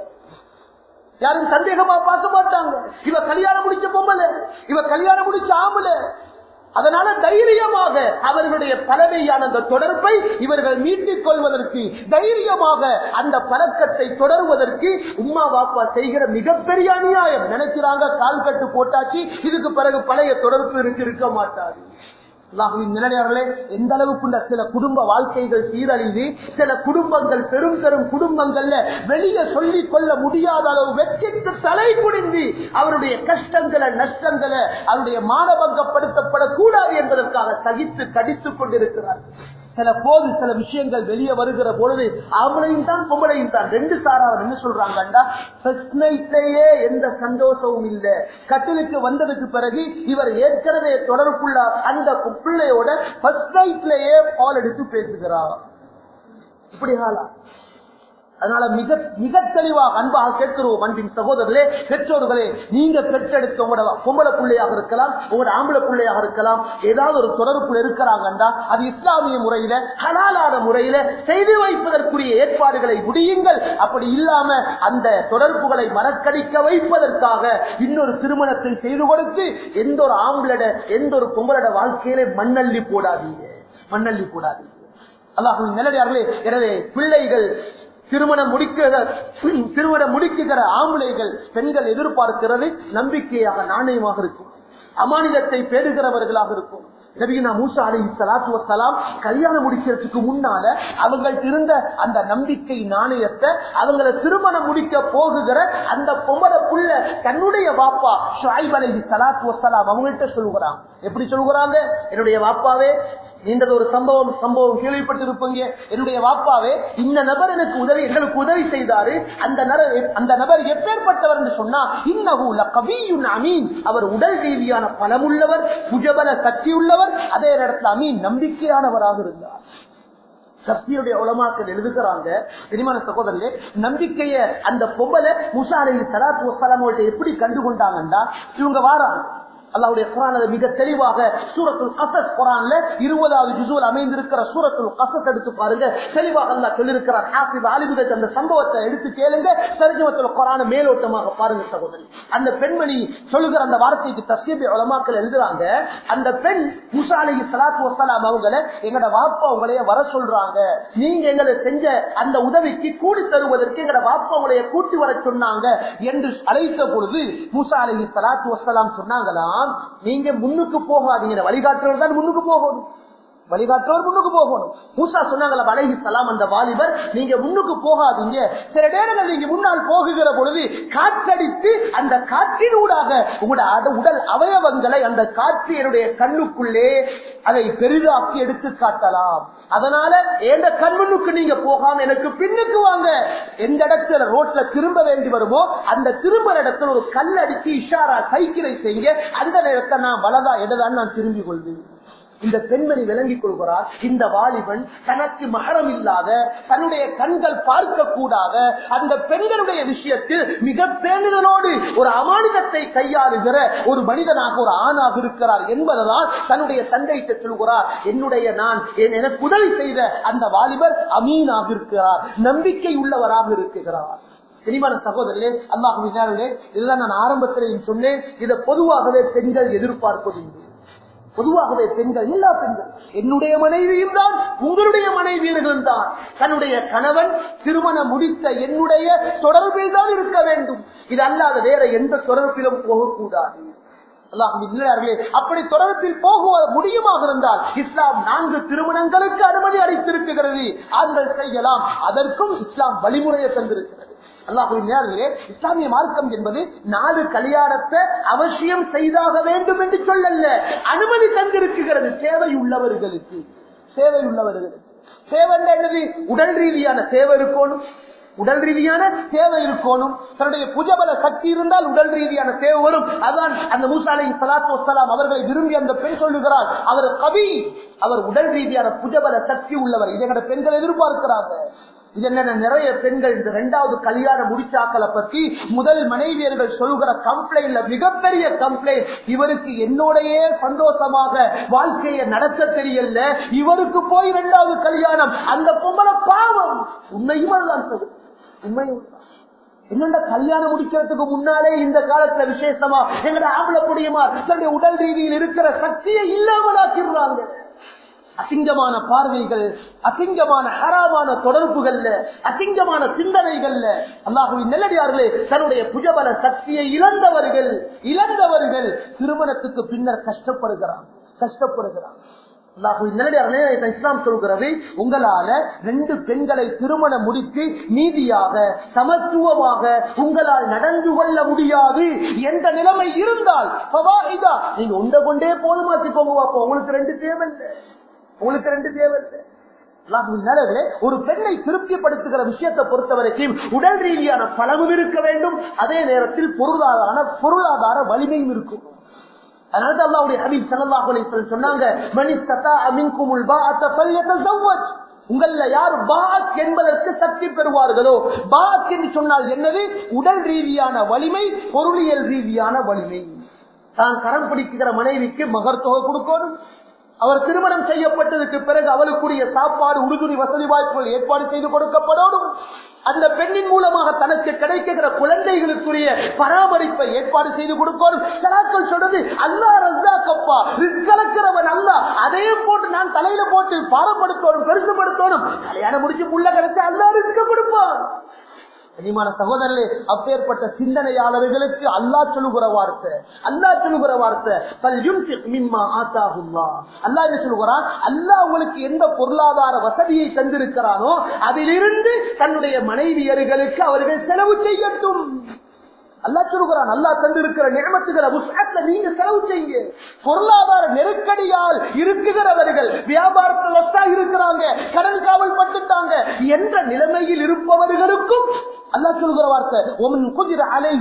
Speaker 1: யாரும் சந்தேகமா பார்க்க மாட்டாங்க இவ கல்யாணம் முடிச்ச பொம்பளை இவ கல்யாணம் முடிச்ச ஆம்பளை அதனால தைரியமாக அவர்களுடைய பலவையான அந்த தொடர்பை இவர்கள் மீட்டிக் கொள்வதற்கு தைரியமாக அந்த பழக்கத்தை தொடர்வதற்கு உமா வாப்பா செய்கிற மிகப்பெரிய அநியாயம் நினைக்கிறாங்க கால் கட்டு போட்டாச்சு இதுக்கு பிறகு பழைய தொடர்பு இருக்கு இருக்க மாட்டாது நிலையாளர்களே எந்த அளவுக்கு சில குடும்ப வாழ்க்கைகள் சீரழிந்து சில குடும்பங்கள் பெரும் பெரும் குடும்பங்கள்ல வெளியே சொல்லிக் கொள்ள முடியாத அளவு வெற்றிக்கு தலை குடிந்து அவருடைய கஷ்டங்களை நஷ்டங்களை அவருடைய மானபங்கப்படுத்தப்படக்கூடாது என்பதற்காக சகித்து கடித்துக் கொண்டிருக்கிறார்கள் சில போது சில விஷயங்கள் வெளியே வருகிற பொழுது அவளையும் தான் பொம்பளையும் தான் ரெண்டு சாராவர் என்ன சொல்றாங்கண்டா எந்த சந்தோஷமும் இல்ல கட்டிலுக்கு வந்ததுக்கு பிறகு இவர் ஏற்கனவே தொடர்புள்ள அந்த பிள்ளையோட ஃபர்ஸ்ட் நைட்லயே பால் எடுத்து பேசுகிறார் இப்படி காலா அதனால மிக மிக தெளிவாக அன்பாக கேட்கிறோம் அன்பின் சகோதரர்களே பெற்றோர்களே நீங்க பெற்றெடுத்த உங்களோட பொம்பளை பிள்ளையாக இருக்கலாம் உங்களோட ஆம்பளை பிள்ளையாக இருக்கலாம் ஏதாவது ஒரு தொடர்புல இருக்கிறாங்கன்றா அது இஸ்லாமிய முறையில ஹலாலான முறையில செய்து வைப்பதற்குரிய ஏற்பாடுகளை முடியுங்கள் அப்படி இல்லாம அந்த தொடர்புகளை மறக்கடிக்க வைப்பதற்காக இன்னொரு திருமணத்தை செய்து கொடுத்து எந்த ஒரு ஆம்பளட எந்த ஒரு பொம்பளோட வாழ்க்கையில மண்ணள்ளி போடாதீங்க மண்ணள்ளி போடாதீங்க அல்லாஹ் நிலடியார்களே எனவே பிள்ளைகள் திருமணம் முடிக்கிற திருமணம் முடிக்குகிற ஆம்பளைகள் பெண்கள் எதிர்பார்க்கிறது நம்பிக்கையாக நாணயமாக இருக்கும் அமானிதத்தை பேடுகிறவர்களாக இருக்கும் நபினா மூசா அலி சலாத்து வசலாம் கல்யாணம் முடிக்கிறதுக்கு முன்னால அவங்களுக்கு இருந்த அந்த நம்பிக்கை நாணயத்தை அவங்களை திருமணம் முடிக்க போகுகிற அந்த பொம்பளை புள்ள தன்னுடைய வாப்பா ஷாயிப் அலி சலாத்து வசலாம் அவங்கள்ட்ட சொல்லுகிறான் எப்படி சொல்லுகிறாங்க என்னுடைய வாப்பாவே நீண்டது ஒரு சம்பவம் சம்பவம் கேள்விப்பட்டிருப்பீங்க என்னுடைய வாப்பாவே இந்த நபர் எனக்கு உதவி எங்களுக்கு உதவி செய்தாரு அந்த நபர் அந்த நபர் எப்பேற்பட்டவர் என்று சொன்னா இன்னகுல கவியுன் அமீன் அவர் உடல் ரீதியான பலமுள்ளவர் புஜபல சக்தி உள்ளவர் அதே நேரத்தில் அமீன் நம்பிக்கையானவராக இருந்தார் சப்தியுடைய உலமாக்கள் எழுதுகிறாங்க தெரியுமான சகோதரர்களே நம்பிக்கைய அந்த பொம்பலை முசாலை சலாத்து வசலாமோட்ட எப்படி கண்டுகொண்டாங்கன்னா இவங்க வாராங்க அல்லாவுடைய குரான் அதை மிக தெளிவாக சூரத்துல் கசஸ் குரான்ல இருபதாவது ஜுசூல் அமைந்திருக்கிற சூரத்துல் கசஸ் எடுத்து பாருங்க தெளிவாக அல்லா சொல்லியிருக்கிறார் ஹாஃபிஸ் ஆலிபுதத் அந்த சம்பவத்தை எடுத்து கேளுங்க சரிஜமத்தில் குரான மேலோட்டமாக பாருங்க சகோதரி அந்த பெண்மணி சொல்லுகிற அந்த வார்த்தைக்கு தசீபி உலமாக்கள் எழுதுறாங்க அந்த பெண் முசாலை சலாத்து வசலாம் அவங்கள எங்கட வாப்பா உங்களைய வர சொல்றாங்க நீங்க எங்களை செஞ்ச அந்த உதவிக்கு கூடி தருவதற்கு எங்கட வாப்பா உங்களைய கூட்டி வர சொன்னாங்க என்று அழைத்த பொழுது முசா அலி சலாத்து வசலாம் சொன்னாங்களாம் நீங்க முன்னுக்கு போகாதீங்க வழிகாட்டுறவர் தான் முன்னுக்கு போகணும் வழிகாட்டுறவர் முன்னுக்கு போகணும் மூசா சொன்னாங்களா வலைகி சலாம் அந்த வாலிபர் நீங்க முன்னுக்கு போகாதீங்க சில நேரங்கள் நீங்க முன்னால் போகுகிற பொழுது காற்றடித்து அந்த காற்றினூடாக உங்களோட அட- உடல் அவயவங்களை அந்த காற்று என்னுடைய கண்ணுக்குள்ளே அதை பெரிதாக்கி எடுத்து காட்டலாம் அதனால எந்த கண்முன்னுக்கு நீங்க போகாம எனக்கு பின்னுக்கு வாங்க எந்த இடத்துல ரோட்ல திரும்ப வேண்டி வருமோ அந்த திரும்புற இடத்துல ஒரு கல் அடிச்சு இஷாரா சைக்கிளை செய்ய அந்த நேரத்தை நான் வலதா இடதான் நான் திரும்பிக் கொள்வேன் இந்த பெண்மணி விளங்கிக் கொள்கிறார் இந்த வாலிபன் தனக்கு மகரம் இல்லாத தன்னுடைய கண்கள் பார்க்க கூடாத அந்த பெண்களுடைய விஷயத்தில் மிக பேணுதலோடு ஒரு அமானிதத்தை கையாளுகிற ஒரு மனிதனாக ஒரு ஆணாக இருக்கிறார் என்பதனால் தன்னுடைய தந்தைக்கு சொல்கிறார் என்னுடைய நான் என் எனக்கு உதவி செய்த அந்த வாலிபர் அமீனாக இருக்கிறார் நம்பிக்கை உள்ளவராக இருக்கிறார் தெரியுமான சகோதரர்களே அல்லாஹ் இதுதான் நான் ஆரம்பத்தில் சொன்னேன் இதை பொதுவாகவே பெண்கள் எதிர்பார்ப்பது உண்டு. பொதுவாகவே பெண்கள் எல்லா பெண்கள் என்னுடைய மனைவியும் தான் உங்களுடைய மனைவியர்கள் தான் தன்னுடைய கணவன் திருமணம் முடித்த என்னுடைய தொடர்பில் தான் இருக்க வேண்டும் இது அல்லாத வேற எந்த தொடர்பிலும் போகக்கூடாது அல்லாஹ்வின் நல்லடியார்களே, அப்படி தொடர்பில் போக முடியுமாக இருந்தால் இஸ்லாம் நான்கு திருமணங்களுக்கு அனுமதி அளித்திருக்கிறது ஆண்கள் செய்யலாம் அதற்கும் இஸ்லாம் வழிமுறையை தந்திருக்கிறது அல்லாஹுவின் நேரிலே இஸ்லாமிய மார்க்கம் என்பது நாலு கல்யாணத்தை அவசியம் செய்தாக வேண்டும் என்று சொல்லல்ல அனுமதி தந்திருக்கிறது தேவை உள்ளவர்களுக்கு தேவை உள்ளவர்களுக்கு தேவை என்னது உடல் ரீதியான தேவை இருக்கணும் உடல் ரீதியான தேவை இருக்கணும் தன்னுடைய புஜபல சக்தி இருந்தால் உடல் ரீதியான தேவை வரும் அதான் அந்த மூசாலை சலாத்து வசலாம் அவர்களை விரும்பி அந்த பெண் சொல்லுகிறார் அவர் கவி அவர் உடல் ரீதியான புஜபல சக்தி உள்ளவர் இதை எங்கட பெண்கள் எதிர்பார்க்கிறாங்க இது என்ன நிறைய பெண்கள் இந்த இரண்டாவது கல்யாணம் முடிச்சாக்களை பத்தி முதல் மனைவியர்கள் சொல்கிற கம்ப்ளைண்ட்ல மிகப்பெரிய கம்ப்ளைண்ட் இவருக்கு என்னோடயே சந்தோஷமாக வாழ்க்கையை நடத்த தெரியல இவருக்கு போய் இரண்டாவது கல்யாணம் அந்த பொம்பளை பாவம் உண்மையும் அதுதான் சகோதரி. உண்மையும் அதுதான். என்னென்ன கல்யாணம் முடிக்கிறதுக்கு முன்னாலே இந்த காலத்துல விசேஷமா எங்கட ஆம்பளை புடியுமா தன்னுடைய உடல் ரீதியில் இருக்கிற சக்தியை இல்லாமலாக்கிடுறாங்க அசிங்கமான பார்வைகள் அசிங்கமான ஹராமான தொடர்புகள்ல அசிங்கமான சிந்தனைகள்ல அல்லாஹுவின் நல்லடியார்களே தன்னுடைய புஜபல சக்தியை இழந்தவர்கள் இழந்தவர்கள் திருமணத்துக்கு பின்னர் கஷ்டப்படுகிறான் கஷ்டப்படுகிறான் அல்லாஹுவின் நல்லடியார்களே இப்ப இஸ்லாம் சொல்கிறது உங்களால ரெண்டு பெண்களை திருமணம் முடித்து நீதியாக சமத்துவமாக உங்களால் நடந்து கொள்ள முடியாது எந்த நிலைமை இருந்தால் ஃபவாஹிதா, நீங்க உண்ட கொண்டே போதுமாக்கிக்கோங்க பாப்போம். உங்களுக்கு ரெண்டு தேவை இல்லை உங்களுக்கு ரெண்டு தேவை இல்லை அல்லாஹுவின் நல்லவர்களே, ஒரு பெண்ணை திருப்திப்படுத்துகிற விஷயத்தை பொறுத்த வரைக்கும் உடல் ரீதியான பலமும் இருக்க வேண்டும் அதே நேரத்தில் பொருளாதார பொருளாதார வலிமையும் இருக்கும் அதனால அல்லாவுடைய ஹபீப் ஸல்லல்லாஹு அலைஹி வஸல்லம் சொன்னாங்க மனி ததா மின்குமுல் பாஅத ஃபல்யதஸவ்வஜ் உங்கள யார் பாத் என்பதற்கு சக்தி பெறுவார்களோ பாத் என்று சொன்னால் என்னது உடல் ரீதியான வலிமை பொருளியல் ரீதியான வலிமை தான் கரம் பிடிக்கிற மனைவிக்கு மகர் தொகை கொடுக்கணும் அவர் திருமணம் செய்யப்பட்டதற்கு பிறகு அவளுக்குரிய சாப்பாடு உறுதுணி வசதி வாய்ப்புகள் ஏற்பாடு செய்து கொடுக்கப்படணும் அந்த பெண்ணின் மூலமாக தனக்கு கிடைக்கிற குழந்தைகளுக்குரிய பராமரிப்பை ஏற்பாடு செய்து கொடுக்கணும் சலாக்கள் சொல்றது அல்லா ரஸ்தா கப்பா கலக்கிறவன் அல்ல அதையும் போட்டு நான் தலையில போட்டு பாரப்படுத்தணும் பெருசுபடுத்தணும் கல்யாணம் முடிச்சு புள்ள கிடைச்சா அல்லா ரிஸ்க கொடுப்பான் கனிமான சகோதரர்களே அப்பேற்பட்ட சிந்தனையாளர்களுக்கு அல்லாஹ் சொல்லுகிற வார்த்தை அல்லாஹ் சொல்லுகிற வார்த்தை பல் யும்சிக் மிம்மா ஆத்தாகுல்லா அல்லாஹ் என்ன சொல்லுகிறான் அல்லாஹ் உங்களுக்கு எந்த பொருளாதார வசதியை தந்திருக்கிறானோ அதிலிருந்து தன்னுடைய மனைவியர்களுக்கு அவர்கள் செலவு செய்யட்டும் அல்லா சொல்லுகிறான் அல்லா தந்திருக்கிற நியமத்துகளை புஸ்தகத்துல நீங்க செலவு செய்யுங்க பொருளாதார நெருக்கடியால் இருக்குகிறவர்கள் வியாபாரத்தில் லொஸ்டா இருக்கிறாங்க கடன் காவல் பட்டுட்டாங்க என்ற நிலைமையில் இருப்பவர்களுக்கும் அல்லா சொல்லுகிற வார்த்தை ஒமன் குதிர அலை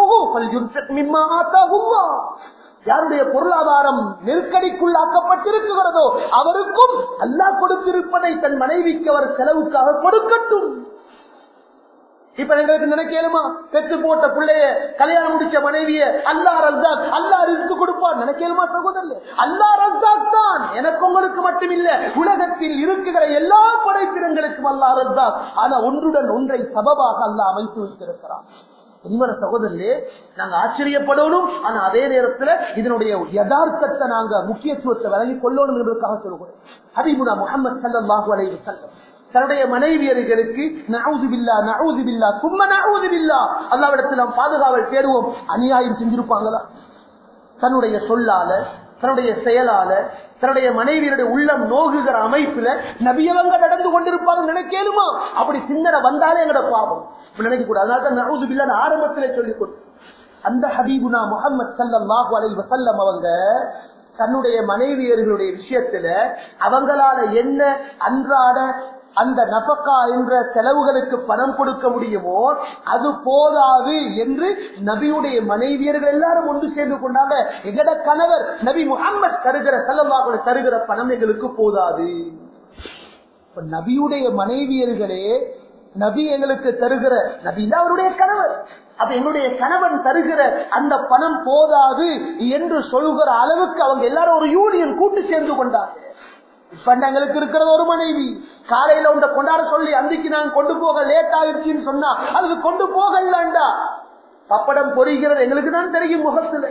Speaker 1: யாருடைய பொருளாதாரம் நெருக்கடிக்குள்ளாக்கப்பட்டிருக்கிறதோ அவருக்கும் அல்லாஹ் கொடுத்திருப்பதை தன் மனைவிக்கு அவர் செலவுக்காக கொடுக்கட்டும் இப்ப எங்களுக்கு நினைக்கலுமா பெற்று போட்ட பிள்ளைய கல்யாணம் முடிச்ச மனைவிய அல்லா ரஸ்தாக் அல்லா ரிஸ்க் கொடுப்பார் நினைக்கலுமா சகோதரர் அல்லா ரஸ்தாக் தான் எனக்கு உங்களுக்கு மட்டுமில்ல உலகத்தில் இருக்குகிற எல்லா படைப்பினங்களுக்கும் அல்லா ரஸ்தாக் ஆனா ஒன்றுடன் ஒன்றை சபபாக அல்லா அமைத்து வைத்திருக்கிறான் இனிமன சகோதரே நாங்க ஆச்சரியப்படணும் ஆனா அதே நேரத்துல இதனுடைய யதார்த்தத்தை நாங்க முக்கியத்துவத்தை வழங்கி கொள்ளணும் என்பதற்காக சொல்லுகிறோம் ஹபீபுனா முகமது சல்லாஹூ அலைவு செல்லம் தன்னுடைய மனைவியர்களுக்கு நவுதுபில்லா நவுதுபில்லா சும்ம நவுதுபில்லா அல்லாவிடத்தில் நாம் பாதுகாவல் தேடுவோம் அநியாயம் செஞ்சிருப்பாங்களா தன்னுடைய சொல்லால தன்னுடைய செயலால தன்னுடைய மனைவியருடைய உள்ளம் நோகுகிற அமைப்புல நபியவங்க நடந்து கொண்டிருப்பாங்க நினைக்கலுமா அப்படி சிந்தனை வந்தாலே எங்கட பாவம் நினைக்க கூடாது அதனால நவுதுபில்லா ஆரம்பத்திலே சொல்லிக் கொடு அந்த ஹபீபுனா முகமது சல்லாஹூ அலை வசல்லம் அவங்க தன்னுடைய மனைவியர்களுடைய விஷயத்துல அவங்களால என்ன அன்றாட அந்த நபக்கா என்ற செலவுகளுக்கு பணம் கொடுக்க முடியுமோ அது போதாது என்று நபியுடைய மனைவியர்கள் எல்லாரும் ஒன்று சேர்ந்து கொண்டாங்க எங்கட கணவர் நபி முகம்மது தருகிற செலவாக தருகிற பணம் எங்களுக்கு போதாது நபியுடைய மனைவியர்களே நபி எங்களுக்கு தருகிற நபி அவருடைய கணவர் அப்ப என்னுடைய கணவன் தருகிற அந்த பணம் போதாது என்று சொல்கிற அளவுக்கு அவங்க எல்லாரும் ஒரு யூனியன் கூட்டு சேர்ந்து கொண்டாங்க இப்ப எங்களுக்கு இருக்கிறது ஒரு மனைவி காலையில உண்ட கொண்டாட சொல்லி அன்றைக்கு நாங்க கொண்டு போக லேட் ஆயிடுச்சுன்னு சொன்னா அதுக்கு கொண்டு போகலண்டா பப்படம் பொறிகிறது எங்களுக்கு தான் தெரியும் முகத்துல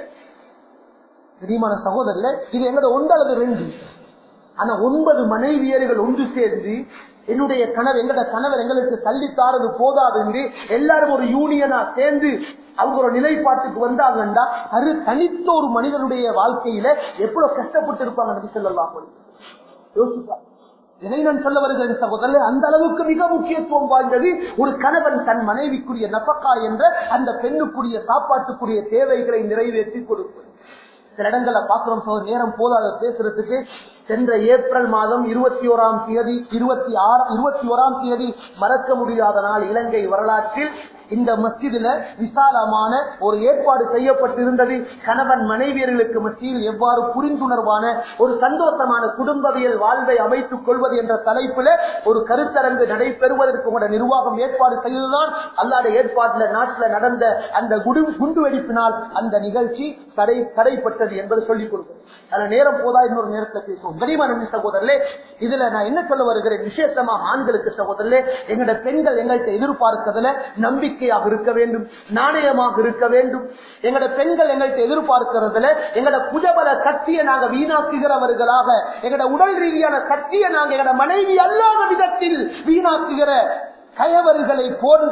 Speaker 1: தெரியுமான சகோதரர் இது எங்களோட ஒன்று அல்லது ரெண்டு ஆனா ஒன்பது மனைவியர்கள் ஒன்று சேர்ந்து என்னுடைய கணவர் எங்கட கணவர் எங்களுக்கு தள்ளி தாரது போதாது என்று எல்லாரும் ஒரு யூனியனா சேர்ந்து அவங்க ஒரு நிலைப்பாட்டுக்கு வந்தாங்கண்டா அது தனித்த ஒரு மனிதனுடைய வாழ்க்கையில எவ்வளவு கஷ்டப்பட்டு இருப்பாங்க சொல்லலாம் யோசிப்பாங்க இதை நான் சொல்ல வருகிறேன் சகோதரர் அந்த அளவுக்கு மிக முக்கியத்துவம் வாய்ந்தது ஒரு கணவன் தன் மனைவிக்குரிய நபக்கா என்ற அந்த பெண்ணுக்குரிய சாப்பாட்டுக்குரிய தேவைகளை நிறைவேற்றி கொடுப்பது சில இடங்கள்ல பாக்குறோம் சோதர் நேரம் போதாத பேசுறதுக்கு சென்ற ஏப்ரல் மாதம் இருபத்தி ஓராம் தேதி இருபத்தி ஆறு இருபத்தி ஓராம் தேதி மறக்க முடியாத நாள் இலங்கை வரலாற்றில் இந்த மஸ்ஜிதில விசாலமான ஒரு ஏற்பாடு செய்யப்பட்டிருந்தது கணவன் மனைவியர்களுக்கு மத்தியில் எவ்வாறு புரிந்துணர்வான ஒரு சந்தோஷமான குடும்பவியல் வாழ்வை அமைத்துக் கொள்வது என்ற தலைப்புல ஒரு கருத்தரங்கு நடைபெறுவதற்கு கூட நிர்வாகம் ஏற்பாடு செய்ததுதான் அல்லாத ஏற்பாட்டுல நாட்டில் நடந்த அந்த குண்டு குண்டு வெடிப்பினால் அந்த நிகழ்ச்சி தடை தடைப்பட்டது என்பது சொல்லிக் கொடுக்கும் அதுல நேரம் போதா இன்னொரு நேரத்தை பேசுவோம் கனிமான சகோதரர்களே இதுல நான் என்ன சொல்ல வருகிறேன் விசேஷமா ஆண்களுக்கு சகோதரர்களே எங்களோட பெண்கள் எங்கள்கிட்ட எதிர்பார்க்கிறதுல நம்பிக்கையாக இருக்க வேண்டும் நாணயமாக இருக்க வேண்டும் எங்களோட பெண்கள் எங்கள்கிட்ட எதிர்பார்க்கிறதுல எங்களோட புஜபல சக்தியை நாங்க வீணாக்குகிறவர்களாக எங்களோட உடல் ரீதியான சக்தியை நாங்க எங்களோட மனைவி அல்லாத விதத்தில் வீணாக்குகிற கயவர்களை போன்ற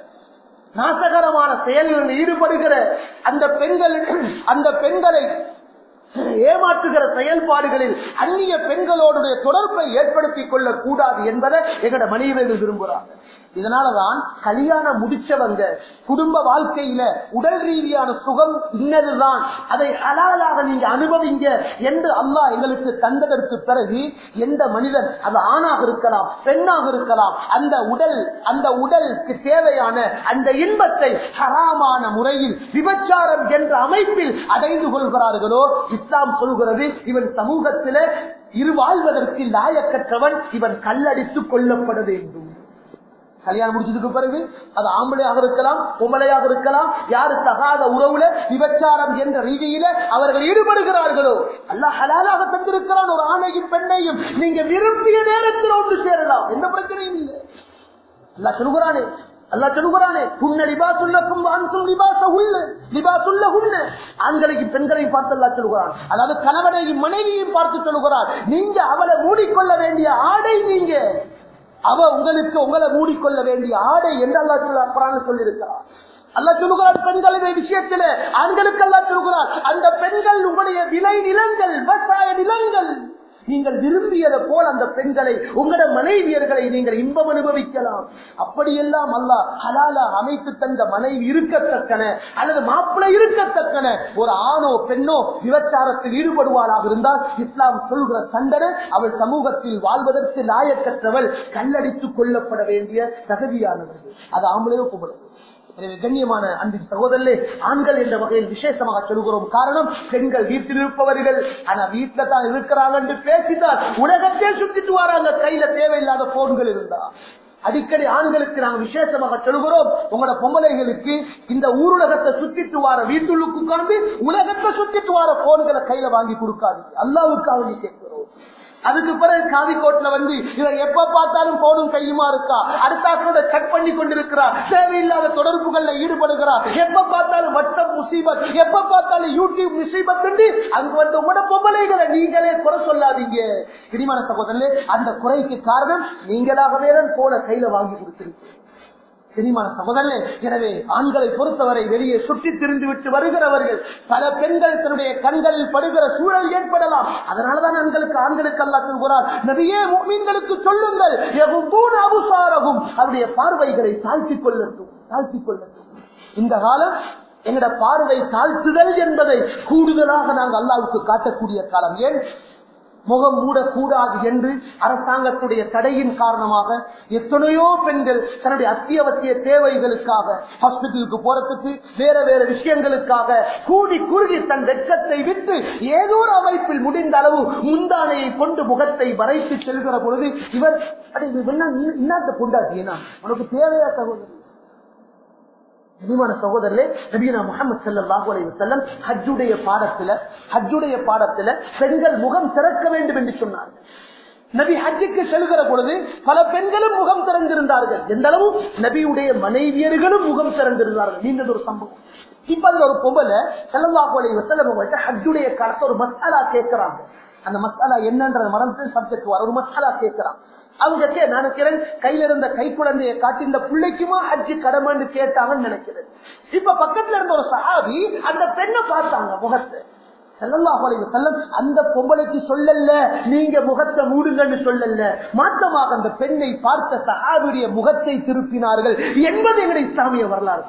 Speaker 1: நாசகரமான செயல்களில் ஈடுபடுகிற அந்த பெண்கள் அந்த பெண்களை ஏமாற்றுகிற செயல்பாடுகளில் அந்நிய பெண்களோடைய தொடர்பை ஏற்படுத்திக் கொள்ளக் கூடாது என்பதை எங்கட மனைவியர்கள் விரும்புகிறாங்க இதனாலதான் கல்யாணம் முடிச்சவங்க குடும்ப வாழ்க்கையில உடல் ரீதியான சுகம் இன்னதுதான் அதை ஹலாலாக நீங்க அனுபவிங்க என்று அல்லாஹ் எங்களுக்கு தந்ததற்கு பிறகு எந்த மனிதன் அது ஆணாக இருக்கலாம் பெண்ணாக இருக்கலாம் அந்த உடல் அந்த உடலுக்கு தேவையான அந்த இன்பத்தை ஹராமான முறையில் விபச்சாரம் என்ற அமைப்பில் அடைந்து கொள்கிறார்களோ இஸ்லாம் சொல்கிறது இவன் சமூகத்தில இரு வாழ்வதற்கு லாயக்கற்றவன் இவன் கல்லடித்துக் கொல்லப்பட வேண்டும் கல்யாணம் முடிச்சதுக்கு பிறகு அது ஆம்பளையாக இருக்கலாம் பொம்பளையாக இருக்கலாம் யாரு தகாத உறவுல விபச்சாரம் என்ற ரீதியில அவர்கள் ஈடுபடுகிறார்களோ அல்ல ஹலாலாக தந்திருக்கிறான் ஒரு ஆணையும் பெண்ணையும் நீங்க விரும்பிய நேரத்தில் ஒன்று சேரலாம் எந்த பிரச்சனையும் இல்லை அல்லா சொல்கிறானே அல்லா சொல்கிறானே புண்ண லிபாசுல்லக்கும் அன்சும் லிபாச உள்ள லிபாசுல்ல உள்ள ஆண்களையும் பெண்களையும் பார்த்து அல்லா சொல்கிறான் அதாவது கணவனையும் மனைவியையும் பார்த்து சொல்கிறான் நீங்க அவளை மூடிக்கொள்ள வேண்டிய ஆடை நீங்க அவ உங்களுக்கு உங்களை மூடிக்கொள்ள வேண்டிய ஆடை என்று அல்லா சொல்ல சொல்லியிருக்கிறார் அல்லா சொல்லுகிறார் பெண்களுடைய விஷயத்தில் ஆண்களுக்கு அல்லா சொல்லுகிறார் அந்த பெண்கள் உங்களுடைய விளை நிலங்கள் விவசாய நிலங்கள் நீங்கள் விரும்பியதை போல் அந்த பெண்களை உங்களோட மனைவியர்களை நீங்கள் இன்பம் அனுபவிக்கலாம் அப்படியெல்லாம் அல்ல ஹலாலா அமைத்து தந்த மனைவி இருக்கத்தக்கன அல்லது மாப்பிள்ளை இருக்கத்தக்கன ஒரு ஆணோ பெண்ணோ விபச்சாரத்தில் ஈடுபடுவாளாக இருந்தால் இஸ்லாம் சொல்கிற தண்டனை அவள் சமூகத்தில் வாழ்வதற்கு லாயக்கற்றவள் கல்லடித்துக் கொள்ளப்பட வேண்டிய தகுதியானவர்கள் அது ஆம்பளையோ பொம்பளை எனவே கண்ணியமான அன்பின் சகோதரர்களே ஆண்கள் என்ற வகையில் விசேஷமாக சொல்கிறோம் காரணம் பெண்கள் வீட்டில் இருப்பவர்கள் ஆனா வீட்டுல தான் இருக்கிறாங்க என்று பேசிதான் உலகத்தே சுத்திட்டு வராங்க கையில தேவையில்லாத போன்கள் இருந்தா அடிக்கடி ஆண்களுக்கு நாங்க விசேஷமாக சொல்கிறோம் உங்களோட பொம்பளைகளுக்கு இந்த ஊருலகத்தை சுத்திட்டு வார வீட்டுள்ளுக்கு உட்கார்ந்து உலகத்தை சுத்திட்டு வார போன்களை கையில வாங்கி கொடுக்காது அல்லாவுக்கு அவங்க கேட்கிறோம் அதுக்கு பிறகு காவிக்கோட்ல வந்து இவர் எப்ப பார்த்தாலும் போனும் கையுமா இருக்கா அடுத்தாக்களோட செக் பண்ணி கொண்டிருக்கிறா தேவையில்லாத தொடர்புகள்ல ஈடுபடுகிறா எப்ப பார்த்தாலும் வட்டம் முசீபத் எப்ப பார்த்தாலும் யூடியூப் முசீபத் அங்க வந்து உங்களோட பொம்பளைகளை நீங்களே குறை சொல்லாதீங்க இனிமான சகோதரே அந்த குறைக்கு காரணம் நீங்களாகவே தான் போன கையில வாங்கி கொடுத்திருக்கீங்க தெரியுமான சகோதரே எனவே ஆண்களை பொறுத்தவரை வெளியே சுற்றி திரிந்து விட்டு வருகிறவர்கள் பல பெண்கள் தன்னுடைய கண்களில் படுகிற சூழல் ஏற்படலாம் அதனாலதான் ஆண்களுக்கு ஆண்களுக்கு அல்லா சொல்கிறார் நபியே மீன்களுக்கு சொல்லுங்கள் அபுசாரகும் அவருடைய பார்வைகளை தாழ்த்திக் கொள்ளட்டும் தாழ்த்திக் கொள்ளட்டும் இந்த காலம் எங்கட பார்வை தாழ்த்துதல் என்பதை கூடுதலாக நாங்கள் அல்லாவுக்கு காட்டக்கூடிய காலம் ஏன் முகம் மூடக்கூடாது என்று அரசாங்கத்துடைய தடையின் காரணமாக எத்தனையோ பெண்கள் தன்னுடைய அத்தியாவசிய தேவைகளுக்காக ஹாஸ்பிட்டலுக்கு போறதுக்கு வேற வேற விஷயங்களுக்காக கூடி குறுகி தன் வெட்கத்தை விட்டு ஏதோ ஒரு அமைப்பில் முடிந்த அளவு முந்தானையை கொண்டு முகத்தை வரைத்து செல்கிற பொழுது இவர் இன்னாத்த பொண்டாட்டியனா உனக்கு தேவையா சகோதரி கனிமான சகோதரர்களே நபீனா முகமது சல்லாஹூ அலைஹி வஸல்லம் ஹஜ்ஜுடைய பாடத்துல ஹஜ்ஜுடைய பாடத்துல பெண்கள் முகம் திறக்க வேண்டும் என்று சொன்னார்கள் நபி ஹஜ்ஜுக்கு செல்கிற பொழுது பல பெண்களும் முகம் திறந்திருந்தார்கள் எந்த அளவு நபியுடைய மனைவியர்களும் முகம் திறந்திருந்தார்கள் நீண்டது ஒரு சம்பவம் இப்ப அதுல ஒரு பொம்பளை செல்லல்லாஹு அலைஹி வஸல்லம் அவங்கள்ட்ட ஹஜ்ஜுடைய காலத்தை ஒரு மசாலா கேட்கிறாங்க அந்த மசாலா என்னன்றத மறந்து சப்ஜெக்ட் வர ஒரு மசாலா கேட்கிறான் அவங்க கே நினைக்கிறேன் கையில இருந்த கை குழந்தைய காட்டி இந்த பிள்ளைக்குமா ஹஜ்ஜு கடமைன்னு கேட்டாங்கன்னு நினைக்கிறேன் இப்ப பக்கத்துல இருந்த ஒரு சஹாபி அந்த பெண்ணை பார்த்தாங்க முகத்தை அந்த பொம்பளைக்கு சொல்லல நீங்க முகத்தை மூடுங்கன்னு சொல்லல மாற்றமாக அந்த பெண்ணை பார்த்த சஹாபியுடைய முகத்தை திருப்பினார்கள் என்பது எங்களுடைய இஸ்லாமிய வரலாறு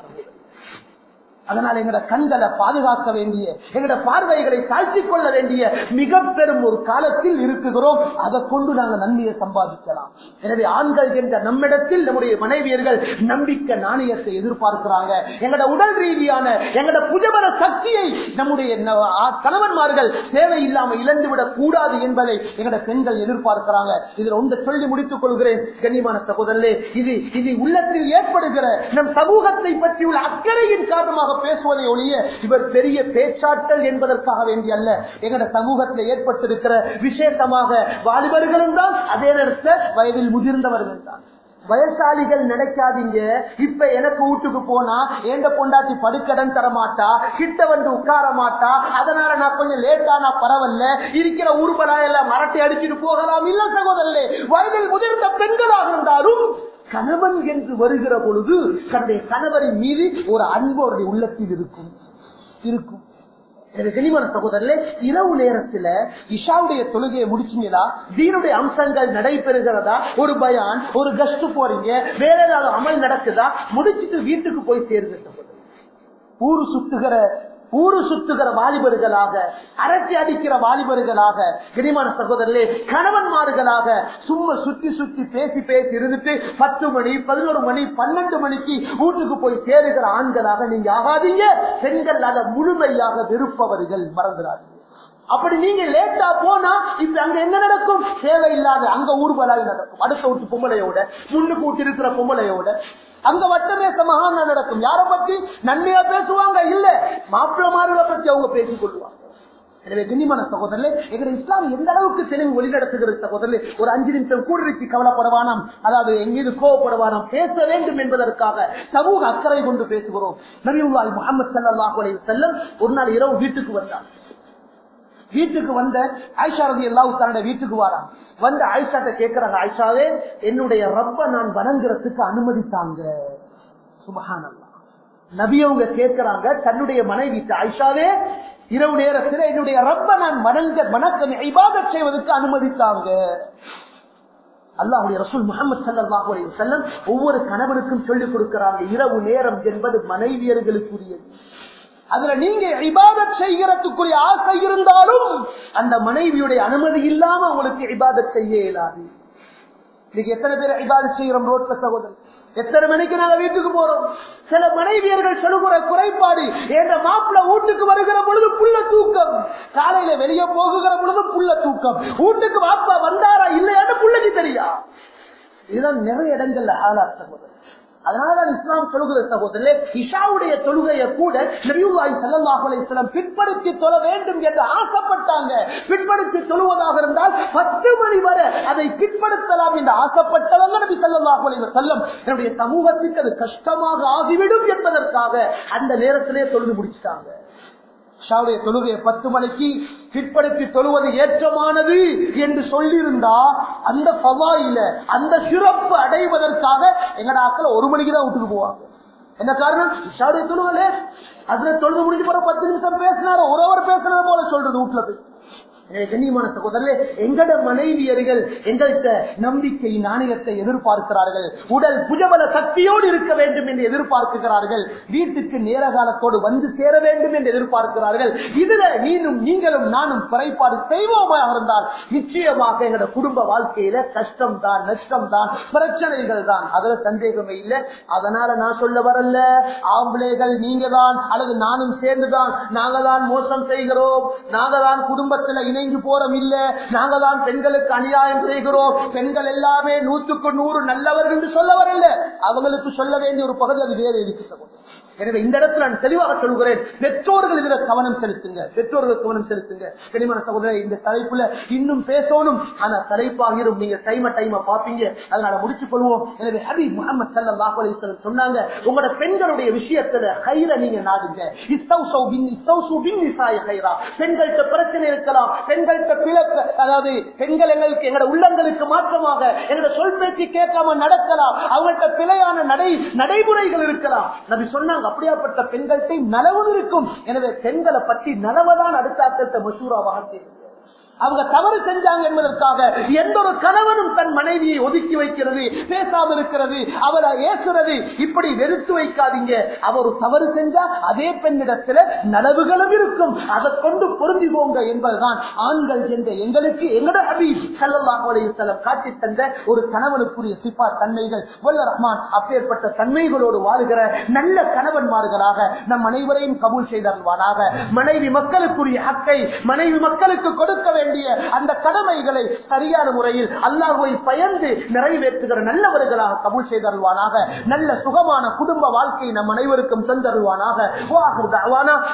Speaker 1: அதனால் எங்கட கண்களை பாதுகாக்க வேண்டிய எங்கட பார்வைகளை தாழ்த்திக் கொள்ள வேண்டிய மிக பெரும் ஒரு காலத்தில் இருக்குகிறோம் அதை கொண்டு நாங்கள் நன்மையை சம்பாதிக்கலாம் எனவே ஆண்கள் என்ற நம்மிடத்தில் நம்முடைய மனைவியர்கள் நம்பிக்கை நாணயத்தை எதிர்பார்க்கிறாங்க எங்கட உடல் ரீதியான எங்கட புஜபர சக்தியை நம்முடைய கணவன்மார்கள் தேவையில்லாமல் இழந்துவிடக் கூடாது என்பதை எங்கட பெண்கள் எதிர்பார்க்கிறாங்க இதுல ஒன்று சொல்லி முடித்துக் கொள்கிறேன் கண்ணியமான சகோதரே இது இது உள்ளத்தில் ஏற்படுகிற நம் சமூகத்தை பற்றியுள்ள அக்கறையின் காரணமாக பேசுவதை ஒழிய இவர் பெரிய பேச்சாற்றல் என்பதற்காக வேண்டிய அல்ல எங்கட சமூகத்தில் ஏற்பட்டிருக்கிற விசேஷமாக வாலிபர்களும் தான் அதே நேரத்தில் வயதில் முதிர்ந்தவர்கள் தான் வயசாளிகள் நினைக்காதீங்க இப்ப எனக்கு வீட்டுக்கு போனா ஏண்ட பொண்டாட்டி படுக்கடன் தர மாட்டா கிட்ட வந்து உட்கார மாட்டா அதனால நான் கொஞ்சம் லேட்டானா பரவாயில்ல இருக்கிற ஊர்பலா எல்லாம் மரட்டை அடிச்சுட்டு போகலாம் இல்ல சகோதரே வயதில் முதிர்ந்த பெண்களாக இருந்தாலும் கணவன் என்று வருகிற பொழுது தன்னுடைய கணவரின் மீது ஒரு அன்பு அவருடைய உள்ளத்தில் இருக்கும் இருக்கும் தெளிவான சகோதரர்களே இரவு நேரத்துல இஷாவுடைய தொழுகையை முடிச்சீங்களா தீனுடைய அம்சங்கள் நடைபெறுகிறதா ஒரு பயான் ஒரு கஸ்ட் போறீங்க வேற ஏதாவது அமல் நடக்குதா முடிச்சிட்டு வீட்டுக்கு போய் சேருங்க ஊரு சுத்துகிற ஊரு சுத்துகிற வாலிபர்களாக அரசி அடிக்கிற வாலிபர்களாக கிரிமான சகோதரர்களே கணவன்மார்களாக சும்மா சுத்தி சுத்தி பேசி பேசி இருந்துட்டு பத்து மணி பதினோரு மணி பன்னெண்டு மணிக்கு வீட்டுக்கு போய் சேருகிற ஆண்களாக நீங்க ஆகாதீங்க பெண்கள் அதை முழுமையாக விருப்பவர்கள் மறந்துடாதீங்க அப்படி நீங்க லேட்டா போனா இப்ப அங்க என்ன நடக்கும் தேவையில்லாத அங்க ஊர்வலாக நடக்கும் அடுத்த வீட்டு பொம்பளையோட முன்னுக்கு வீட்டு இருக்கிற பொம்பளையோட அங்க வட்டமே சமகான நடக்கும் யார பத்தி நன்மையா பேசுவாங்க இல்ல மாப்பிளமார்களை பத்தி அவங்க பேசிக் கொள்வாங்க எனவே கண்ணியமான சகோதரர்களே எங்க இஸ்லாம் எந்த அளவுக்கு தெளிவு வழிநடத்துகிறது சகோதரர்களே ஒரு அஞ்சு நிமிஷம் கூடுதலுக்கு கவலைப்படவானாம் அதாவது எங்கீது கோவப்படவானாம் பேச வேண்டும் என்பதற்காக சமூக அக்கறை கொண்டு பேசுகிறோம் நபிவுல்லால் முகமது சல்லாஹ் அலைஹி செல்லம் ஒரு நாள் இரவு வீட்டுக்கு வந்தார் வீட்டுக்கு வந்த ஆயிஷா ரதி எல்லா தன்னோட வீட்டுக்கு வாரான் வந்து ஆயிஷாட்ட கேட்கிறாங்க ஆயிஷாவே என்னுடைய ரப்ப நான் வணங்குறதுக்கு அனுமதித்தாங்க சுபஹானல்லா நபி அவங்க கேட்கிறாங்க தன்னுடைய மனைவி ஆயிஷாவே இரவு நேரத்தில் என்னுடைய ரப்ப நான் வணங்க வணக்கம் இபாதத் செய்வதற்கு அனுமதித்தாங்க அல்லாஹுடைய ரசூல் முகமது சல்லாஹூ அலைஹி வஸல்லம் ஒவ்வொரு கணவனுக்கும் சொல்லிக் கொடுக்கிறாங்க இரவு நேரம் என்பது மனைவியர்களுக்குரியது அதுல நீங்க இபாதத் செய்கிறதுக்குரிய ஆசை இருந்தாலும் அந்த மனைவியுடைய அனுமதி இல்லாம உங்களுக்கு இபாதத் செய்ய இயலாது இன்னைக்கு எத்தனை பேர் இபாதத் செய்கிறோம் ரோட்ல சகோதரர் எத்தனை மணிக்கு நாங்க வீட்டுக்கு போறோம் சில மனைவியர்கள் சொல்லுகிற குறைபாடு என்ற மாப்பிள்ள வீட்டுக்கு வருகிற பொழுது புள்ள தூக்கம் காலையில வெளியே போகுகிற பொழுது புள்ள தூக்கம் வீட்டுக்கு வாப்பா வந்தாரா இல்லையான்னு புள்ளைக்கு தெரியா இதுதான் நிறைய இடங்கள்ல ஆளா சகோதரர் அதனாலதான் இஸ்லாம் சொல்லுகிற சகோதரே இஷாவுடைய தொழுகையை கூட நபியுல்லாஹி ஸல்லல்லாஹு அலைஹி வஸல்லம் பிற்படுத்தி தொழ வேண்டும் என்று ஆசைப்பட்டாங்க பிற்படுத்தி தொழுவதாக இருந்தால் பத்து மணி வரை அதை பிற்படுத்தலாம் என்று ஆசைப்பட்டவங்க நபி ஸல்லல்லாஹு அலைஹி வஸல்லம் என்னுடைய சமூகத்துக்கு அது கஷ்டமாக ஆகிவிடும் என்பதற்காக அந்த நேரத்திலே தொழுது முடிச்சிட்டாங்க ஷாவுடைய தொழுகையை பத்து மணிக்கு பிற்படுத்தி தொழுவது ஏற்றமானது என்று சொல்லியிருந்தா அந்த பவாயில அந்த சிறப்பு அடைவதற்காக எங்கட ஆக்கள் ஒரு மணிக்கு தான் விட்டுட்டு போவாங்க என்ன காரணம் ஷாவுடைய தொழுகல அதுல தொழுது முடிஞ்சு போற பத்து நிமிஷம் பேசினாரு ஒரு அவர் பேசினது போல சொல்றது வீட்டுல போய் கண்ணியமான சகோதரர்களே எங்கட மனைவியர்கள் எங்கள்கிட்ட நம்பிக்கை நாணயத்தை எதிர்பார்க்கிறார்கள் உடல் புஜபல சக்தியோடு இருக்க வேண்டும் என்று எதிர்பார்க்கிறார்கள் வீட்டுக்கு நேர காலத்தோடு வந்து சேர வேண்டும் என்று எதிர்பார்க்கிறார்கள் இதுல நீனும் நீங்களும் நானும் குறைபாடு செய்வோமாக இருந்தால் நிச்சயமாக எங்களோட குடும்ப வாழ்க்கையில கஷ்டம் தான் நஷ்டம் தான் பிரச்சனைகள் தான் அதுல சந்தேகமே இல்லை அதனால நான் சொல்ல வரல ஆம்பளைகள் நீங்க தான் அல்லது நானும் சேர்ந்துதான் நாங்க தான் மோசம் செய்கிறோம் நாங்க தான் குடும்பத்துல இணைந்து போறோம் இல்ல நாங்க தான் பெண்களுக்கு அநியாயம் செய்கிறோம் பெண்கள் எல்லாமே நூற்றுக்கு நூறு நல்லவர்கள் என்று சொல்ல வரல அவங்களுக்கு சொல்ல வேண்டிய ஒரு பகுதி அது வேறு இருக்கு சகோதரர் எனவே இந்த இடத்துல நான் தெளிவாக சொல்கிறேன் பெற்றோர்கள் இதுல கவனம் செலுத்துங்க பெற்றோர்கள் கவனம் செலுத்துங்க கனிமன சகோதரர் இந்த தலைப்புல இன்னும் பேசணும் ஆனா தலைப்பாகிரும் நீங்க டைம டைம பாப்பீங்க அதனால முடிச்சு கொள்வோம் எனவே ஹபீப் முகமது சல்லாஹ் அலிஸ்வரம் சொன்னாங்க உங்களோட பெண்களுடைய விஷயத்துல கயிற நீங்க நாடுங்க இஸ்தௌசௌ பின் இஸ்தௌசு பின் நிசாய கயிறா பெண்கள்கிட்ட பிரச்சனை இருக்கலாம் பெண்கள்கிட்ட பிளக்க அதாவது பெண்கள் எங்களுக்கு எங்களோட உள்ளங்களுக்கு மாற்றமாக எங்களோட சொல் பேச்சு கேட்காம நடக்கலாம் அவங்கள்ட்ட பிழையான நடை நடைமுறைகள் இருக்கலாம் நபி சொன்னாங்க அப்படியாப்பட்ட பெண்கள்கிட்ட நலவும் இருக்கும் எனவே பெண்களை பற்றி நலவதான் அடுத்த மசூராவாக செய்யுங்க அவங்க தவறு செஞ்சாங்க என்பதற்காக எந்த ஒரு கணவனும் தன் மனைவியை ஒதுக்கி வைக்கிறது பேசாம இருக்கிறது அவரை ஏசுறது இப்படி வெறுத்து வைக்காதீங்க அவர் ஒரு தவறு செஞ்சா அதே பெண்ணிடத்துல நலவுகளும் இருக்கும் அதை கொண்டு பொருந்தி போங்க என்பதுதான் ஆண்கள் என்ற எங்களுக்கு எங்கட ஹபீப் செல்லம் காட்டி தந்த ஒரு கணவனுக்குரிய சிப்பா தன்மைகள் வல்ல ரஹ்மான் அப்பேற்பட்ட தன்மைகளோடு வாழுகிற நல்ல கணவன்மார்களாக நம் அனைவரையும் கபூல் செய்தருவானாக மனைவி மக்களுக்குரிய ஹக்கை மனைவி மக்களுக்கு கொடுக்க வேண்டிய அந்த கடமைகளை சரியான முறையில் அல்லாஹுவை பயந்து நிறைவேற்றுகிற நல்லவர்களாக கபூல் செய்தருவானாக நல்ல சுகமான குடும்ப வாழ்க்கை நம் அனைவருக்கும் தந்தருவானாக